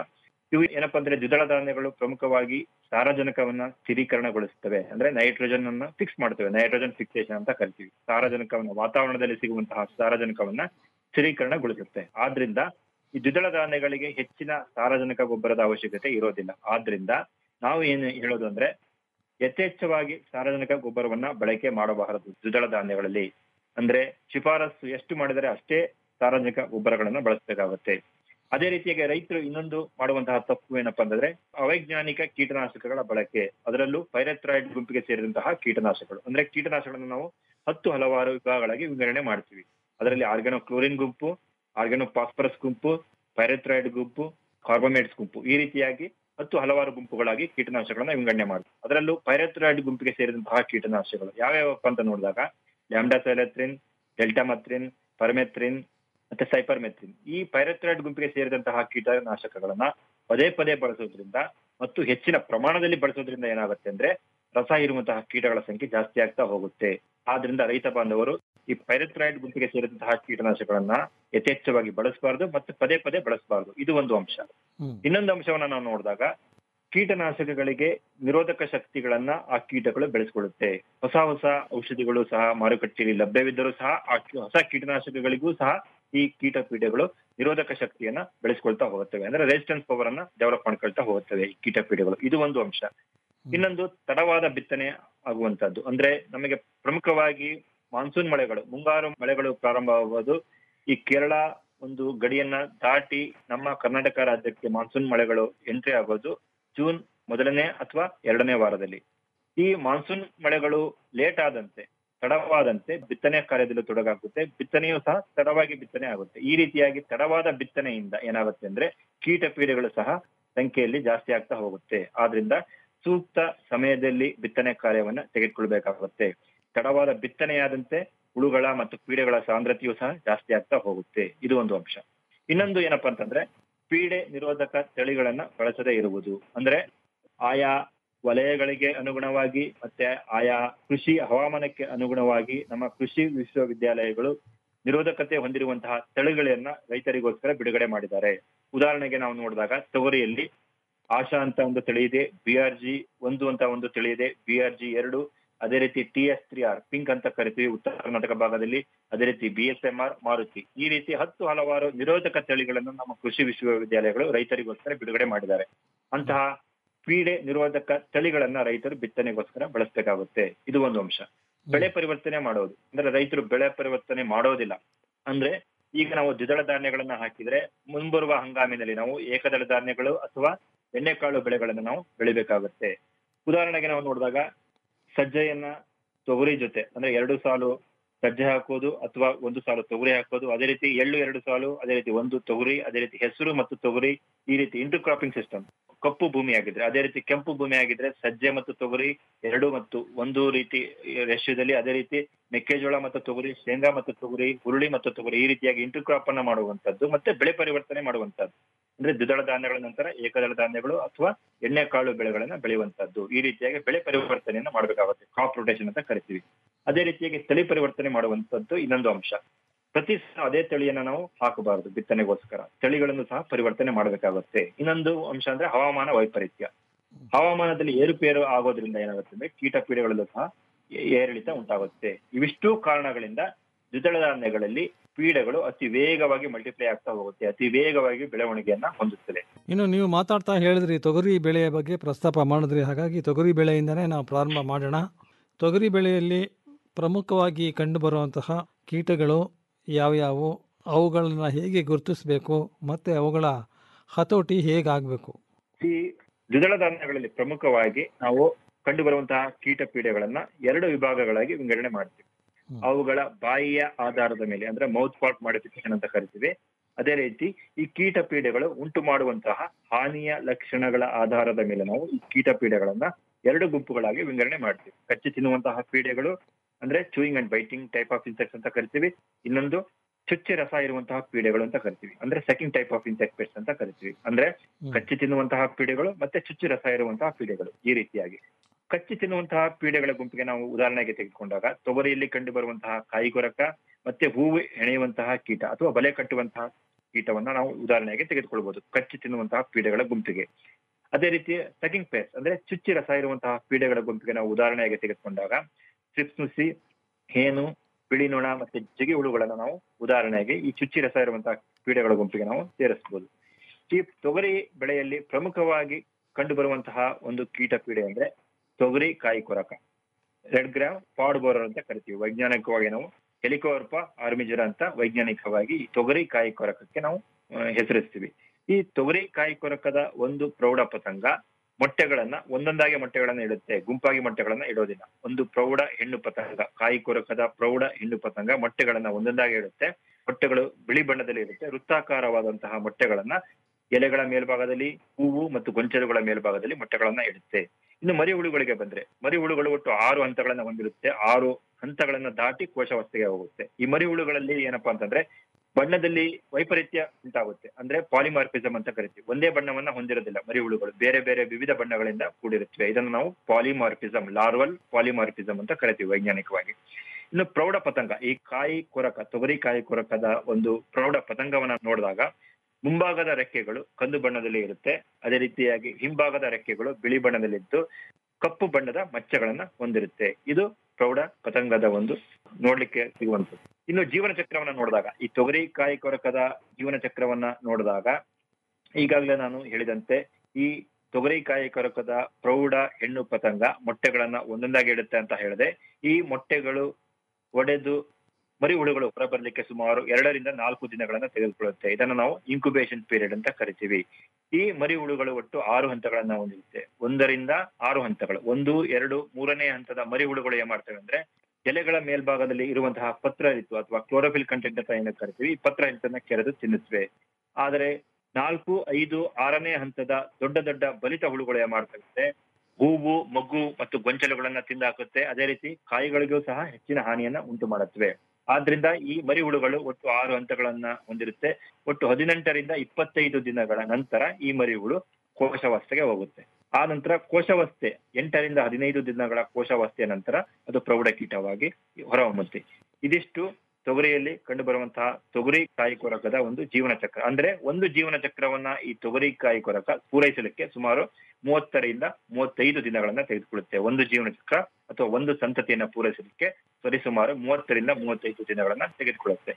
ಇವು ಏನಪ್ಪಾ ಅಂದ್ರೆ ದ್ವಿದಳ ಧಾನ್ಯಗಳು ಪ್ರಮುಖವಾಗಿ ಸಾರಜನಕವನ್ನ ಸ್ಥಿರೀಕರಣಗೊಳಿಸುತ್ತವೆ ಅಂದ್ರೆ ನೈಟ್ರೋಜನ್ ಅನ್ನ ಫಿಕ್ಸ್ ಮಾಡ್ತವೆ ನೈಟ್ರೋಜನ್ ಫಿಕ್ಸೇಷನ್ ಅಂತ ಕರಿತೀವಿ ಸಾರಜನಕವನ್ನ ವಾತಾವರಣದಲ್ಲಿ ಸಿಗುವಂತಹ ಸಾರಜನಕವನ್ನ ಸ್ಥಿರೀಕರಣಗೊಳಿಸುತ್ತೆ ಆದ್ರಿಂದ ಈ ದ್ವಿದಳ ಧಾನ್ಯಗಳಿಗೆ ಹೆಚ್ಚಿನ ಸಾರಜನಕ ಗೊಬ್ಬರದ ಅವಶ್ಯಕತೆ ಇರೋದಿಲ್ಲ ಆದ್ರಿಂದ ನಾವು ಏನು ಹೇಳೋದು ಅಂದ್ರೆ ಯಥೇಚ್ಛವಾಗಿ ಸಾರಜನಕ ಗೊಬ್ಬರವನ್ನ ಬಳಕೆ ಮಾಡಬಾರದು ದ್ವಿದಳ ಧಾನ್ಯಗಳಲ್ಲಿ ಅಂದ್ರೆ ಶಿಫಾರಸು ಎಷ್ಟು ಮಾಡಿದರೆ ಅಷ್ಟೇ ಸಾರಜನಕ ಗೊಬ್ಬರಗಳನ್ನ ಬಳಸಬೇಕಾಗುತ್ತೆ ಅದೇ ರೀತಿಯಾಗಿ ರೈತರು ಇನ್ನೊಂದು ಮಾಡುವಂತಹ ತಪ್ಪು ಏನಪ್ಪಾ ಅಂತಂದ್ರೆ ಅವೈಜ್ಞಾನಿಕ ಕೀಟನಾಶಕಗಳ ಬಳಕೆ ಅದರಲ್ಲೂ ಪೈರೆಥ್ರಾಯ್ಡ್ ಗುಂಪಿಗೆ ಸೇರಿದಂತಹ ಕೀಟನಾಶಕಗಳು ಅಂದ್ರೆ ಕೀಟನಾಶಕಗಳನ್ನು ನಾವು ಹತ್ತು ಹಲವಾರು ವಿಭಾಗಗಳಾಗಿ ವಿಂಗಡಣೆ ಮಾಡ್ತೀವಿ ಅದರಲ್ಲಿ ಆರ್ಗನೋ ಕ್ಲೋರಿನ್ ಗುಂಪು ಆರ್ಗನೋ ಫಾಸ್ಫರಸ್ ಗುಂಪು ಪೈರೆಥ್ರಾಯ್ಡ್ ಗುಂಪು ಕಾರ್ಬೋಮೇಟ್ಸ್ ಗುಂಪು ಈ ರೀತಿಯಾಗಿ ಹತ್ತು ಹಲವಾರು ಗುಂಪುಗಳಾಗಿ ಕೀಟನಾಶಕಗಳನ್ನ ವಿಂಗಡಣೆ ಮಾಡ್ತೀವಿ ಅದರಲ್ಲೂ ಪೈರೆಥ್ರಾಯ್ಡ್ ಗುಂಪಿಗೆ ಸೇರಿದಂತಹ ಕೀಟನಾಶಕಗಳು ಯಾವ್ಯಾವಪ್ಪ ಅಂತ ನೋಡಿದಾಗ ಲ್ಯಾಂಡಾಸೈಲೆತ್ರಿನ್ ಡೆಲ್ಟಾಮತ್ರಿನ್ ಪರ್ಮೆತ್ರಿನ್ ಮತ್ತೆ ಸೈಪರ್ಮೆತ್ರಿನ್ ಈ ಪೈರೆಥ್ರಾಯ್ಡ್ ಗುಂಪಿಗೆ ಸೇರಿದಂತಹ ಕೀಟನಾಶಕಗಳನ್ನ ಪದೇ ಪದೇ ಬಳಸೋದ್ರಿಂದ ಮತ್ತು ಹೆಚ್ಚಿನ ಪ್ರಮಾಣದಲ್ಲಿ ಬಳಸೋದ್ರಿಂದ ಏನಾಗುತ್ತೆ ಅಂದ್ರೆ ರಸ ಇರುವಂತಹ ಕೀಟಗಳ ಸಂಖ್ಯೆ ಜಾಸ್ತಿ ಆಗ್ತಾ ಹೋಗುತ್ತೆ ಆದ್ರಿಂದ ರೈತ ಬಾಂಧವರು ಈ ಪೈರೆಥ್ರಾಯ್ಡ್ ಗುಂಪಿಗೆ ಸೇರಿದಂತಹ ಕೀಟನಾಶಕಗಳನ್ನ ಯಥೇಚ್ಛವಾಗಿ ಬಳಸಬಾರದು ಮತ್ತು ಪದೇ ಪದೇ ಬಳಸಬಾರದು ಇದು ಒಂದು ಅಂಶ ಇನ್ನೊಂದು ಅಂಶವನ್ನ ನಾವು ನೋಡಿದಾಗ ಕೀಟನಾಶಕಗಳಿಗೆ ನಿರೋಧಕ ಶಕ್ತಿಗಳನ್ನ ಆ ಕೀಟಗಳು ಬೆಳೆಸ್ಕೊಳ್ಳುತ್ತೆ ಹೊಸ ಹೊಸ ಔಷಧಿಗಳು ಸಹ ಮಾರುಕಟ್ಟೆಯಲ್ಲಿ ಲಭ್ಯವಿದ್ದರೂ ಸಹ ಆ ಕಿ- ಹೊಸ ಕೀಟನಾಶಕಗಳಿಗೂ ಸಹ ಈ ಕೀಟ ಪೀಡೆಗಳು ನಿರೋಧಕ ಶಕ್ತಿಯನ್ನ ಬೆಳೆಸ್ಕೊಳ್ತಾ ಹೋಗುತ್ತವೆ ಅಂದ್ರೆ ರೆಸಿಸ್ಟೆನ್ಸ್ ಪವರ್ ಅನ್ನ ಡೆವಲಪ್ ಮಾಡ್ಕೊಳ್ತಾ ಹೋಗುತ್ತವೆ ಈ ಕೀಟ ಪೀಡೆಗಳು ಇದು ಒಂದು ಅಂಶ ಇನ್ನೊಂದು ತಡವಾದ ಬಿತ್ತನೆ ಆಗುವಂತದ್ದು ಅಂದ್ರೆ ನಮಗೆ ಪ್ರಮುಖವಾಗಿ ಮಾನ್ಸೂನ್ ಮಳೆಗಳು ಮುಂಗಾರು ಮಳೆಗಳು ಪ್ರಾರಂಭವಾಗುವುದು ಈ ಕೇರಳ ಒಂದು ಗಡಿಯನ್ನ ದಾಟಿ ನಮ್ಮ ಕರ್ನಾಟಕ ರಾಜ್ಯಕ್ಕೆ ಮಾನ್ಸೂನ್ ಮಳೆಗಳು ಎಂಟ್ರಿ ಆಗೋದು ಜೂನ್ ಮೊದಲನೇ ಅಥವಾ ಎರಡನೇ ವಾರದಲ್ಲಿ ಈ ಮಾನ್ಸೂನ್ ಮಳೆಗಳು ಲೇಟ್ ಆದಂತೆ ತಡವಾದಂತೆ ಬಿತ್ತನೆ ಕಾರ್ಯದಲ್ಲಿ ತೊಡಗಾಗುತ್ತೆ ಬಿತ್ತನೆಯೂ ಸಹ ತಡವಾಗಿ ಬಿತ್ತನೆ ಆಗುತ್ತೆ ಈ ರೀತಿಯಾಗಿ ತಡವಾದ ಬಿತ್ತನೆಯಿಂದ ಏನಾಗುತ್ತೆ ಅಂದ್ರೆ ಕೀಟ ಪೀಡೆಗಳು ಸಹ ಸಂಖ್ಯೆಯಲ್ಲಿ ಜಾಸ್ತಿ ಆಗ್ತಾ ಹೋಗುತ್ತೆ ಆದ್ರಿಂದ ಸೂಕ್ತ ಸಮಯದಲ್ಲಿ ಬಿತ್ತನೆ ಕಾರ್ಯವನ್ನ ತೆಗೆದುಕೊಳ್ಬೇಕಾಗುತ್ತೆ ತಡವಾದ ಬಿತ್ತನೆಯಾದಂತೆ ಹುಳುಗಳ ಮತ್ತು ಪೀಡೆಗಳ ಸಾಂದ್ರತೆಯೂ ಸಹ ಜಾಸ್ತಿ ಆಗ್ತಾ ಹೋಗುತ್ತೆ ಇದು ಒಂದು ಅಂಶ ಇನ್ನೊಂದು ಏನಪ್ಪಾ ಅಂತಂದ್ರೆ ಪೀಡೆ ನಿರೋಧಕ ತಳಿಗಳನ್ನ ಬಳಸದೇ ಇರುವುದು ಅಂದ್ರೆ ಆಯಾ ವಲಯಗಳಿಗೆ ಅನುಗುಣವಾಗಿ ಮತ್ತೆ ಆಯಾ ಕೃಷಿ ಹವಾಮಾನಕ್ಕೆ ಅನುಗುಣವಾಗಿ ನಮ್ಮ ಕೃಷಿ ವಿಶ್ವವಿದ್ಯಾಲಯಗಳು ನಿರೋಧಕತೆ ಹೊಂದಿರುವಂತಹ ತಳಿಗಳನ್ನ ರೈತರಿಗೋಸ್ಕರ ಬಿಡುಗಡೆ ಮಾಡಿದ್ದಾರೆ ಉದಾಹರಣೆಗೆ ನಾವು ನೋಡಿದಾಗ ತೊಗರಿಯಲ್ಲಿ ಆಶಾ ಅಂತ ಒಂದು ತಳಿ ಇದೆ ಬಿ ಆರ್ ಜಿ ಒಂದು ಅಂತ ಒಂದು ತಳಿ ಇದೆ ಬಿ ಆರ್ ಜಿ ಎರಡು ಅದೇ ರೀತಿ T S three R pink ಅಂತ ಕರಿತೀವಿ ಉತ್ತರ ಕರ್ನಾಟಕ ಭಾಗದಲ್ಲಿ ಅದೇ ರೀತಿ B S M R Maruti ಈ ರೀತಿ ಹತ್ತು ಹಲವಾರು ನಿರೋಧಕ ತಳಿಗಳನ್ನು ನಮ್ಮ ಕೃಷಿ ವಿಶ್ವವಿದ್ಯಾಲಯಗಳು ರೈತರಿಗೋಸ್ಕರ ಬಿಡುಗಡೆ ಮಾಡಿದ್ದಾರೆ ಅಂತಹ ಪೀಡೆ ನಿರೋಧಕ ತಳಿಗಳನ್ನ ರೈತರು ಬಿತ್ತನೆಗೋಸ್ಕರ ಬಳಸಬೇಕಾಗುತ್ತೆ ಇದು ಒಂದು ಅಂಶ ಬೆಳೆ ಪರಿವರ್ತನೆ ಮಾಡೋದು ಅಂದ್ರೆ ರೈತರು ಬೆಳೆ ಪರಿವರ್ತನೆ ಮಾಡೋದಿಲ್ಲ ಅಂದ್ರೆ ಈಗ ನಾವು ದ್ವಿದಳ ಧಾನ್ಯಗಳನ್ನ ಹಾಕಿದ್ರೆ ಮುಂಬರುವ ಹಂಗಾಮಿನಲ್ಲಿ ನಾವು ಏಕದಳ ಧಾನ್ಯಗಳು ಅಥವಾ ಎಣ್ಣೆಕಾಳು ಬೆಳೆಗಳನ್ನ ನಾವು ಬೆಳಿಬೇಕಾಗುತ್ತೆ ಉದಾಹರಣೆಗೆ ನಾವು ನೋಡಿದಾಗ ಸಜ್ಜೆಯನ್ನ ತೊಗರಿ ಜೊತೆ ಅಂದ್ರೆ ಎರಡು ಸಾಲು ಸಜ್ಜೆ ಹಾಕೋದು ಅಥವಾ ಒಂದು ಸಾಲು ತೊಗರಿ ಹಾಕೋದು ಅದೇ ರೀತಿ ಎಳ್ಳು ಎರಡು ಸಾಲು ಅದೇ ರೀತಿ ಒಂದು ತೊಗರಿ ಅದೇ ರೀತಿ ಹೆಸರು ಮತ್ತು ತೊಗರಿ ಈ ರೀತಿ ಇಂಟರ್ ಕ್ರಾಪಿಂಗ್ ಸಿಸ್ಟಮ್ ಕಪ್ಪು ಭೂಮಿ ಆಗಿದ್ರೆ ಅದೇ ರೀತಿ ಕೆಂಪು ಭೂಮಿ ಆಗಿದ್ರೆ ಸಜ್ಜೆ ಮತ್ತು ತೊಗರಿ ಎರಡು ಮತ್ತು ಒಂದು ರೀತಿ ರೇಷ್ಯದಲ್ಲಿ ಅದೇ ರೀತಿ ಮೆಕ್ಕೆಜೋಳ ಮತ್ತು ತೊಗರಿ ಶೇಂಗಾ ಮತ್ತು ತೊಗರಿ ಹುರುಳಿ ಮತ್ತು ತೊಗರಿ ಈ ರೀತಿಯಾಗಿ ಇಂಟರ್ ಕ್ರಾಪ್ ಅನ್ನ ಮಾಡುವಂತದ್ದು ಮತ್ತೆ ಬೆಳೆ ಪರಿವರ್ತನೆ ಮಾಡುವಂತದ್ದು ಅಂದ್ರೆ ದ್ವಿದಳ ಧಾನ್ಯಗಳ ನಂತರ ಏಕದಳ ಧಾನ್ಯಗಳು ಅಥವಾ ಎಣ್ಣೆ ಕಾಳು ಬೆಳೆಗಳನ್ನ ಬೆಳೆಯುವಂತದ್ದು ಈ ರೀತಿಯಾಗಿ ಬೆಳೆ ಪರಿವರ್ತನೆಯನ್ನ ಮಾಡಬೇಕಾಗುತ್ತೆ ಕ್ರಾಪ್ ರೊಟೇಷನ್ ಅಂತ ಕರಿತೀವಿ ಅದೇ ರೀತಿಯಾಗಿ ತಳಿ ಪರಿವರ್ತನೆ ಮಾಡುವಂತದ್ದು ಇನ್ನೊಂದು ಅಂಶ ಪ್ರತಿ ಸಲ ಅದೇ ತಳಿಯನ್ನ ನಾವು ಹಾಕಬಾರದು ಬಿತ್ತನೆಗೋಸ್ಕರ ತಳಿಗಳನ್ನು ಸಹ ಪರಿವರ್ತನೆ ಮಾಡಬೇಕಾಗುತ್ತೆ ಇನ್ನೊಂದು ಅಂಶ ಅಂದ್ರೆ ಹವಾಮಾನ ವೈಪರೀತ್ಯ ಹವಾಮಾನದಲ್ಲಿ ಏರುಪೇರು ಆಗೋದ್ರಿಂದ ಏನಾಗುತ್ತೆ ಅಂದ್ರೆ ಕೀಟ ಪೀಡೆಗಳಲ್ಲೂ ಸಹ ಏ- ಏರಿಳಿತ ಉಂಟಾಗುತ್ತೆ ಇವಿಷ್ಟು ಕಾರಣಗಳಿಂದ ದ್ವಿದಳ ಧಾನ್ಯಗಳಲ್ಲಿ ಪೀಡೆಗಳು ಅತಿ ವೇಗವಾಗಿ ಮಲ್ಟಿಪ್ಲೈ ಆಗ್ತಾ ಹೋಗುತ್ತೆ ಅತಿ ವೇಗವಾಗಿ ಬೆಳವಣಿಗೆಯನ್ನ ಹೊಂದುತ್ತದೆ ಇನ್ನು ನೀವು ಮಾತಾಡ್ತಾ ಹೇಳಿದ್ರಿ ತೊಗರಿ ಬೆಳೆಯ ಬಗ್ಗೆ ಪ್ರಸ್ತಾಪ ಮಾಡಿದ್ರಿ ಹಾಗಾಗಿ ತೊಗರಿ ಬೆಳೆಯಿಂದನೇ ನಾವು ಪ್ರಾರಂಭ ಮಾಡೋಣ ತೊಗರಿ ಬೆಳೆಯಲ್ಲಿ ಪ್ರಮುಖವಾಗಿ ಕಂಡುಬರುವಂತಹ ಕೀಟಗಳು ಯಾವ್ಯಾವು ಅವುಗಳನ್ನ ಹೇಗೆ ಗುರುತಿಸಬೇಕು ಮತ್ತು ಅವುಗಳ ಹತೋಟಿ ಹೇಗಾಗಬೇಕು ಈ ದ್ವಿದಳ ಧಾನ್ಯಗಳಲ್ಲಿ ಪ್ರಮುಖವಾಗಿ ನಾವು ಕಂಡುಬರುವಂತಹ ಕೀಟ ಪೀಡೆಗಳನ್ನ ಎರಡು ವಿಭಾಗಗಳಾಗಿ ವಿಂಗಡಣೆ ಮಾಡ್ತೀವಿ ಅವುಗಳ ಬಾಯಿಯ ಆಧಾರದ ಮೇಲೆ ಅಂದ್ರೆ ಮೌತ್ ಪಾರ್ಟ್ ಮಾಡಿಫಿಕೇಶನ್ ಅಂತ ಕರಿತೀವಿ ಅದೇ ರೀತಿ ಈ ಕೀಟ ಪೀಡೆಗಳು ಉಂಟು ಮಾಡುವಂತಹ ಹಾನಿಯ ಲಕ್ಷಣಗಳ ಆಧಾರದ ಮೇಲೆ ನಾವು ಈ ಕೀಟ ಪೀಡೆಗಳನ್ನ ಎರಡು ಗುಂಪುಗಳಾಗಿ ವಿಂಗಡಣೆ ಮಾಡ್ತೀವಿ ಕಚ್ಚಿ ತಿನ್ನುವಂತಹ ಪೀಡೆಗಳು ಅಂದ್ರೆ chewing and biting type of insects ಅಂತ ಕರಿತೀವಿ ಇನ್ನೊಂದು ಚುಚ್ಚಿ ರಸ ಇರುವಂತಹ ಪೀಡೆಗಳು ಅಂತ ಕರಿತೀವಿ ಅಂದ್ರೆ ಸೆಕೆಂಡ್ ಟೈಪ್ ಆಫ್ ಇನ್ಸೆಕ್ಟ್ ಅಂತ ಕರಿತೀವಿ ಅಂದ್ರೆ ಕಚ್ಚಿ ತಿನ್ನುವಂತಹ ಪೀಡೆಗಳು ಮತ್ತೆ ಚುಚ್ಚಿ ರಸ ಇರುವಂತಹ ಪೀಡೆಗಳು ಈ ರೀತಿಯಾಗಿ ಕಚ್ಚಿ ತಿನ್ನುವಂತಹ ಪೀಡೆಗಳ ಗುಂಪಿಗೆ ನಾವು ಉದಾಹರಣೆಗೆ ತೆಗೆದುಕೊಂಡಾಗ ತೊಗರಿಯಲ್ಲಿ ಕಂಡು ಬರುವಂತಹ ಕಾಯಿಗೊರಕ ಮತ್ತೆ ಹೂವು ಹೆಣೆಯುವಂತಹ ಕೀಟ ಅಥವಾ ಬಲೆ ಕಟ್ಟುವಂತಹ ಕೀಟವನ್ನ ನಾವು ಉದಾಹರಣೆಗೆ ತೆಗೆದುಕೊಳ್ಬಹುದು ಕಚ್ಚಿ ತಿನ್ನುವಂತಹ ಪೀಡೆಗಳ ಗುಂಪಿಗೆ ಅದೇ ರೀತಿ ಸಗಿಂಗ್ ಪೇಸ್ ಅಂದ್ರೆ ಚುಚ್ಚಿ ರಸ ಇರುವಂತಹ ಪೀಡೆಗಳ ಗುಂಪಿಗೆ ನಾವು ಉದಾಹರಣೆಯಾಗಿ ತೆಗೆದುಕೊಂಡಾಗ ಸ್ಟ್ರಿಪ್ಸ್ ನುಸಿ ಹೇನು ಬಿಳಿ ನೊಣ ಮತ್ತೆ ಜಿಗಿ ಹುಳುಗಳನ್ನ ನಾವು ಉದಾಹರಣೆಯಾಗಿ ಈ ಚುಚ್ಚಿ ರಸ ಇರುವಂತಹ ಪೀಡೆಗಳ ಗುಂಪಿಗೆ ನಾವು ಸೇರಿಸಬಹುದು ಈ ತೊಗರಿ ಬೆಳೆಯಲ್ಲಿ ಪ್ರಮುಖವಾಗಿ ಕಂಡು ಬರುವಂತಹ ಒಂದು ಕೀಟ ಪೀಡೆ ಅಂದ್ರೆ ತೊಗರಿ ಕಾಯಿ ಕೊರಕ ರೆಡ್ ಗ್ರಾಮ್ ಪಾಡ್ ಬೋರರ್ ಅಂತ ಕರಿತೀವಿ ವೈಜ್ಞಾನಿಕವಾಗಿ ನಾವು ಹೆಲಿಕೋರ್ಪ ಆರ್ಮಿಜರ ಅಂತ ವೈಜ್ಞಾನಿಕವಾಗಿ ಈ ತೊಗರಿ ಕಾಯಿ ಕೊರಕಕ್ಕೆ ನಾವು ಆ, ಹೆಸರಿಸ್ತೀವಿ ಈ ತೊಗರಿ ಕಾಯಿ ಕೊರಕದ ಒಂದು ಪ್ರೌಢ ಪತಂಗ ಮೊಟ್ಟೆಗಳನ್ನ ಒಂದೊಂದಾಗಿ ಮೊಟ್ಟೆಗಳನ್ನ ಇಡುತ್ತೆ ಗುಂಪಾಗಿ ಮೊಟ್ಟೆಗಳನ್ನ ಇಡೋದಿಲ್ಲ ಒಂದು ಪ್ರೌಢ ಹೆಣ್ಣು ಪತಂಗ ಕಾಯಿ ಕೊರಕದ ಪ್ರೌಢ ಹೆಣ್ಣು ಪತಂಗ ಮೊಟ್ಟೆಗಳನ್ನ ಒಂದೊಂದಾಗಿ ಇಡುತ್ತೆ ಮೊಟ್ಟೆಗಳು ಬಿಳಿ ಬಣ್ಣದಲ್ಲಿ ಇರುತ್ತೆ ವೃತ್ತಾಕಾರವಾದಂತಹ ಮೊಟ್ಟೆಗಳನ್ನ ಎಲೆಗಳ ಮೇಲ್ಭಾಗದಲ್ಲಿ ಹೂವು ಮತ್ತು ಗೊಂಚಲುಗಳ ಮೇಲ್ಭಾಗದಲ್ಲಿ ಮೊಟ್ಟೆಗಳನ್ನ ಇಡುತ್ತೆ ಇನ್ನು ಮರಿ ಹುಳುಗಳಿಗೆ ಬಂದ್ರೆ ಮರಿ ಹುಳುಗಳು ಒಟ್ಟು ಆರು ಹಂತಗಳನ್ನ ಹೊಂದಿರುತ್ತೆ ಆರು ಹಂತಗಳನ್ನ ದಾಟಿ ಕೋಶಾವಸ್ಥೆಗೆ ಹೋಗುತ್ತೆ ಈ ಮರಿ ಹುಳುಗಳಲ್ಲಿ ಏನಪ್ಪಾ ಅಂತಂದ್ರೆ ಬಣ್ಣದಲ್ಲಿ ವೈಪರೀತ್ಯ ಉಂಟಾಗುತ್ತೆ ಅಂದ್ರೆ ಪಾಲಿಮಾರ್ಫಿಸಮ್ ಅಂತ ಕರಿತೀವಿ ಒಂದೇ ಬಣ್ಣವನ್ನ ಹೊಂದಿರೋದಿಲ್ಲ ಮರಿ ಹುಳುಗಳು ಬೇರೆ ಬೇರೆ ವಿವಿಧ ಬಣ್ಣಗಳಿಂದ ಕೂಡಿರುತ್ತವೆ ಇದನ್ನು ನಾವು ಪಾಲಿಮಾರ್ಫಿಸಮ್ ಲಾರ್ವಲ್ ಪಾಲಿಮಾರ್ಫಿಸಮ್ ಅಂತ ಕರಿತೀವಿ ವೈಜ್ಞಾನಿಕವಾಗಿ ಇನ್ನು ಪ್ರೌಢ ಪತಂಗ ಈ ಕಾಯಿ ಕೊರಕ ತೊಗರಿ ಕಾಯಿ ಕೊರಕದ ಒಂದು ಪ್ರೌಢ ಪತಂಗವನ್ನ ನೋಡಿದಾಗ ಮುಂಭಾಗದ ರೆಕ್ಕೆಗಳು ಕಂದು ಬಣ್ಣದಲ್ಲಿ ಇರುತ್ತೆ ಅದೇ ರೀತಿಯಾಗಿ ಹಿಂಭಾಗದ ರೆಕ್ಕೆಗಳು ಬಿಳಿ ಬಣ್ಣದಲ್ಲಿದ್ದು ಕಪ್ಪು ಬಣ್ಣದ ಮಚ್ಚೆಗಳನ್ನ ಹೊಂದಿರುತ್ತೆ ಇದು ಪ್ರೌಢ ಪತಂಗದ ಒಂದು ನೋಡ್ಲಿಕ್ಕೆ ಸಿಗುವಂಥದ್ದು ಇನ್ನು ಜೀವನ ಚಕ್ರವನ್ನ ನೋಡಿದಾಗ ಈ ತೊಗರಿ ಕಾಯಿ ಕೊರಕದ ಜೀವನ ಚಕ್ರವನ್ನ ನೋಡಿದಾಗ ಈಗಾಗಲೇ ನಾನು ಹೇಳಿದಂತೆ ಈ ತೊಗರಿ ಕಾಯಿ ಕೊರಕದ ಪ್ರೌಢ ಹೆಣ್ಣು ಪತಂಗ ಮೊಟ್ಟೆಗಳನ್ನ ಒಂದೊಂದಾಗಿ ಇಡುತ್ತೆ ಅಂತ ಹೇಳಿದೆ ಈ ಮೊಟ್ಟೆಗಳು ಒಡೆದು ಮರಿ ಹುಳುಗಳು ಹೊರಬರ್ಲಿಕ್ಕೆ ಸುಮಾರು ಎರಡರಿಂದ ನಾಲ್ಕು ದಿನಗಳನ್ನ ತೆಗೆದುಕೊಳ್ಳುತ್ತೆ ಇದನ್ನು ನಾವು ಇನ್ಕ್ಯುಬೇಷನ್ ಪೀರಿಯಡ್ ಅಂತ ಕರಿತೀವಿ ಈ ಮರಿ ಹುಳುಗಳು ಒಟ್ಟು ಆರು ಹಂತಗಳನ್ನ ಹೊಂದಿರುತ್ತೆ ಒಂದರಿಂದ ಆರು ಹಂತಗಳು ಒಂದು ಎರಡು ಮೂರನೇ ಹಂತದ ಮರಿ ಹುಳುಗಳು ಏನ್ ಮಾಡ್ತವೆ ಅಂದ್ರೆ ಎಲೆಗಳ ಮೇಲ್ಭಾಗದಲ್ಲಿ ಇರುವಂತಹ ಪತ್ರ ಹಿಟ್ಟು ಅಥವಾ ಕ್ಲೋರೋಫಿಲ್ ಕಂಟೆಂಟ್ ಅಂತ ಏನಕ್ಕೆ ಕರಿತೀವಿ ಈ ಪತ್ರ ಹಿಟ್ಟನ್ನ ಕೆರೆದು ತಿನ್ನುತ್ತವೆ ಆದರೆ ನಾಲ್ಕು ಐದು ಆರನೇ ಹಂತದ ದೊಡ್ಡ ದೊಡ್ಡ ಬಲಿತ ಹುಳುಗಳು ಏನ್ ಮಾಡ್ತವೆ ಹೂವು ಮಗ್ಗು ಮತ್ತು ಗೊಂಚಲುಗಳನ್ನ ತಿಂದಾಕುತ್ತೆ ಅದೇ ರೀತಿ ಕಾಯಿಗಳಿಗೂ ಸಹ ಹೆಚ್ಚಿನ ಹಾನಿಯನ್ನ ಉಂಟು ಮಾಡುತ್ತವೆ ಆದ್ರಿಂದ ಈ ಮರಿ ಹುಳುಗಳು ಒಟ್ಟು ಆರು ಹಂತಗಳನ್ನ ಹೊಂದಿರುತ್ತೆ ಒಟ್ಟು ಹದಿನೆಂಟರಿಂದ ಇಪ್ಪತ್ತೈದು ದಿನಗಳ ನಂತರ ಈ ಮರಿ ಹುಳು ಕೋಶಾವಸ್ಥೆಗೆ ಹೋಗುತ್ತೆ ಆ ನಂತರ ಕೋಶಾವಸ್ಥೆ ಎಂಟರಿಂದ ಹದಿನೈದು ದಿನಗಳ ಕೋಶಾವಸ್ಥೆಯ ನಂತರ ಅದು ಪ್ರೌಢ ಕೀಟವಾಗಿ ಹೊರಹೊಮ್ಮುತ್ತೆ ಇದಿಷ್ಟು ತೊಗರಿಯಲ್ಲಿ ಕಂಡು ಬರುವಂತಹ ತೊಗರಿ ಕಾಯಿ ಕೊರಕದ ಒಂದು ಜೀವನ ಚಕ್ರ ಅಂದ್ರೆ ಒಂದು ಜೀವನ ಚಕ್ರವನ್ನ ಈ ತೊಗರಿ ಕಾಯಿ ಕೊರಕ ಪೂರೈಸಲಿಕ್ಕೆ ಸುಮಾರು ಮೂವತ್ತರಿಂದ ಮೂವತ್ತೈದು ದಿನಗಳನ್ನ ತೆಗೆದುಕೊಳ್ಳುತ್ತೆ ಒಂದು ಜೀವನ ಚಕ್ರ ಅಥವಾ ಒಂದು ಸಂತತಿಯನ್ನ ಪೂರೈಸಲಿಕ್ಕೆ ಸರಿಸುಮಾರು ಮೂವತ್ತರಿಂದ ಮೂವತ್ತೈದು ದಿನಗಳನ್ನ ತೆಗೆದುಕೊಳ್ಳುತ್ತೆ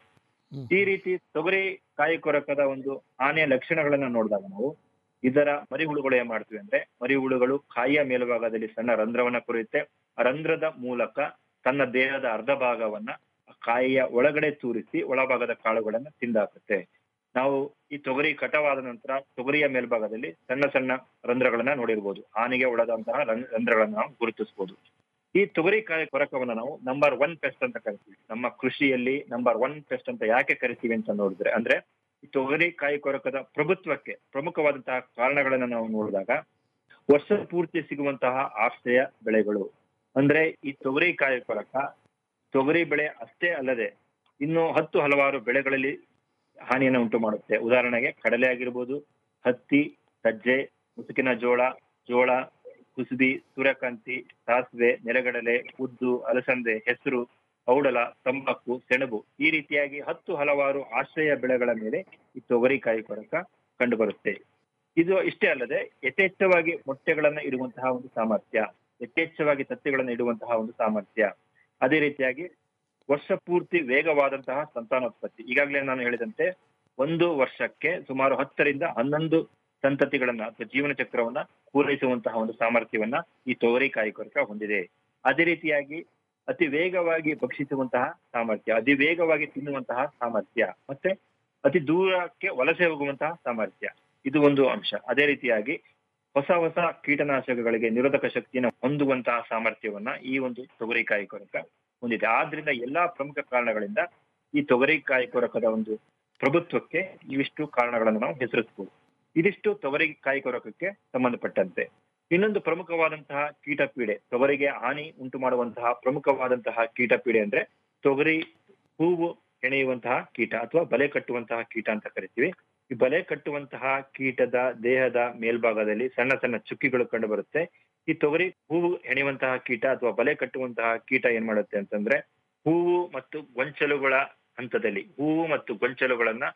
ಈ ರೀತಿ ತೊಗರಿ ಕಾಯಿ ಕೊರಕದ ಒಂದು ಆನೆಯ ಲಕ್ಷಣಗಳನ್ನ ನೋಡಿದಾಗ ನಾವು ಇದರ ಮರಿ ಹುಳುಗಳು ಏನ್ ಮಾಡ್ತೀವಿ ಅಂದ್ರೆ ಮರಿ ಹುಳುಗಳು ಕಾಯಿಯ ಮೇಲ್ಭಾಗದಲ್ಲಿ ಸಣ್ಣ ರಂಧ್ರವನ್ನ ಕೊರೆಯುತ್ತೆ ಆ ರಂಧ್ರದ ಮೂಲಕ ತನ್ನ ದೇಹದ ಅರ್ಧ ಭಾಗವನ್ನ ಆ ಕಾಯಿಯ ಒಳಗಡೆ ತೂರಿಸಿ ಒಳಭಾಗದ ಕಾಳುಗಳನ್ನ ತಿಂದಾಕುತ್ತೆ ನಾವು ಈ ತೊಗರಿ ಕಟವಾದ ನಂತರ ತೊಗರಿಯ ಮೇಲ್ಭಾಗದಲ್ಲಿ ಸಣ್ಣ ಸಣ್ಣ ರಂಧ್ರಗಳನ್ನ ನೋಡಿರ್ಬೋದು ಆನೆಗೆ ಒಳದಂತಹ ರಂ- ರಂಧ್ರಗಳನ್ನ ನಾವು ಗುರುತಿಸಬಹುದು ಈ ತೊಗರಿ ಕಾಯಿ ಕೊರಕವನ್ನ ನಾವು ನಂಬರ್ ಒನ್ ಪೆಸ್ಟ್ ಅಂತ ಕರಿತೀವಿ ನಮ್ಮ ಕೃಷಿಯಲ್ಲಿ ನಂಬರ್ ಒನ್ ಪೆಸ್ಟ್ ಅಂತ ಯಾಕೆ ಕರಿತೀವಿ ಅಂತ ನೋಡಿದ್ರೆ ಅಂದ್ರೆ ಈ ತೊಗರಿ ಕಾಯಿ ಕೊರಕದ ಪ್ರಭುತ್ವಕ್ಕೆ ಪ್ರಮುಖವಾದಂತಹ ಕಾರಣಗಳನ್ನ ನಾವು ನೋಡಿದಾಗ ವರ್ಷ ಪೂರ್ತಿ ಸಿಗುವಂತಹ ಆಶ್ರಯ ಬೆಳೆಗಳು ಅಂದ್ರೆ ಈ ತೊಗರಿ ಕಾಯಿ ಕೊರಕ ತೊಗರಿ ಬೆಳೆ ಅಷ್ಟೇ ಅಲ್ಲದೆ ಇನ್ನು ಹತ್ತು ಹಲವಾರು ಬೆಳೆಗಳಲ್ಲಿ ಹಾನಿಯನ್ನು ಉಂಟು ಮಾಡುತ್ತೆ ಉದಾಹರಣೆಗೆ ಕಡಲೆ ಆಗಿರ್ಬೋದು ಹತ್ತಿ ಸಜ್ಜೆ ಮುಸುಕಿನ ಜೋಳ ಜೋಳ ಕುಸುಬಿ ಸೂರ್ಯಕಾಂತಿ ಸಾಸಿವೆ ನೆಲಗಡಲೆ ಉದ್ದು ಅಲಸಂದೆ ಹೆಸರು ಔಡಲ ತಂಬಾಕು ಸೆಣಬು ಈ ರೀತಿಯಾಗಿ ಹತ್ತು ಹಲವಾರು ಆಶ್ರಯ ಬೆಳೆಗಳ ಮೇಲೆ ಈ ತೊಗರಿಕಾಯಿ ಕೊರಕ ಕಂಡುಬರುತ್ತೆ ಇದು ಇಷ್ಟೇ ಅಲ್ಲದೆ ಯಥೇಚ್ಛವಾಗಿ ಮೊಟ್ಟೆಗಳನ್ನ ಇಡುವಂತಹ ಒಂದು ಸಾಮರ್ಥ್ಯ ಯಥೇಚ್ಛವಾಗಿ ತತ್ತೆಗಳನ್ನ ಇಡುವಂತಹ ಒಂದು ಸಾಮರ್ಥ್ಯ ಅದೇ ರೀತಿಯಾಗಿ ವರ್ಷ ಪೂರ್ತಿ ವೇಗವಾದಂತಹ ಸಂತಾನೋತ್ಪತ್ತಿ ಈಗಾಗಲೇ ನಾನು ಹೇಳಿದಂತೆ ಒಂದು ವರ್ಷಕ್ಕೆ ಸುಮಾರು ಹತ್ತರಿಂದ ಹನ್ನೊಂದು ಸಂತತಿಗಳನ್ನ ಅಥವಾ ಜೀವನ ಚಕ್ರವನ್ನ ಪೂರೈಸುವಂತಹ ಒಂದು ಸಾಮರ್ಥ್ಯವನ್ನ ಈ ತೊಗರಿ ಕಾಯಿ ಕೊರಕ ಹೊಂದಿದೆ ಅದೇ ರೀತಿಯಾಗಿ ಅತಿ ವೇಗವಾಗಿ ಭಕ್ಷಿಸುವಂತಹ ಸಾಮರ್ಥ್ಯ ಅತಿ ವೇಗವಾಗಿ ತಿನ್ನುವಂತಹ ಸಾಮರ್ಥ್ಯ ಮತ್ತೆ ಅತಿ ದೂರಕ್ಕೆ ವಲಸೆ ಹೋಗುವಂತಹ ಸಾಮರ್ಥ್ಯ ಇದು ಒಂದು ಅಂಶ ಅದೇ ರೀತಿಯಾಗಿ ಹೊಸ ಹೊಸ ಕೀಟನಾಶಕಗಳಿಗೆ ನಿರೋಧಕ ಶಕ್ತಿಯನ್ನು ಹೊಂದುವಂತಹ ಸಾಮರ್ಥ್ಯವನ್ನ ಈ ಒಂದು ತೊಗರಿಕಾಯಿ ಕೊರಕ ಹೊಂದಿದೆ ಆದ್ರಿಂದ ಎಲ್ಲಾ ಪ್ರಮುಖ ಕಾರಣಗಳಿಂದ ಈ ತೊಗರಿಕಾಯಿ ಕೊರಕದ ಒಂದು ಪ್ರಭುತ್ವಕ್ಕೆ ಇವಿಷ್ಟು ಕಾರಣಗಳನ್ನು ನಾವು ಹೆಸರಿಸಬಹುದು ಇದಿಷ್ಟು ತೊಗರಿಕಾಯಿ ಕೊರಕಕ್ಕೆ ಸಂಬಂಧಪಟ್ಟಂತೆ ಇನ್ನೊಂದು ಪ್ರಮುಖವಾದಂತಹ ಕೀಟ ಪೀಡೆ ತೊಗರಿಗೆ ಹಾನಿ ಉಂಟು ಮಾಡುವಂತಹ ಪ್ರಮುಖವಾದಂತಹ ಕೀಟ ಪೀಡೆ ಅಂದ್ರೆ ತೊಗರಿ ಹೂವು ಹೆಣೆಯುವಂತಹ ಕೀಟ ಅಥವಾ ಬಲೆ ಕಟ್ಟುವಂತಹ ಕೀಟ ಅಂತ ಕರಿತೀವಿ ಈ ಬಲೆ ಕಟ್ಟುವಂತಹ ಕೀಟದ ದೇಹದ ಮೇಲ್ಭಾಗದಲ್ಲಿ ಸಣ್ಣ ಸಣ್ಣ ಚುಕ್ಕಿಗಳು ಕಂಡು ಬರುತ್ತೆ ಈ ತೊಗರಿ ಹೂವು ಹೆಣೆಯುವಂತಹ ಕೀಟ ಅಥವಾ ಬಲೆ ಕಟ್ಟುವಂತಹ ಕೀಟ ಏನ್ ಮಾಡುತ್ತೆ ಅಂತಂದ್ರೆ ಹೂವು ಮತ್ತು ಗೊಂಚಲುಗಳ ಹಂತದಲ್ಲಿ ಹೂವು ಮತ್ತು ಗೊಂಚಲುಗಳನ್ನ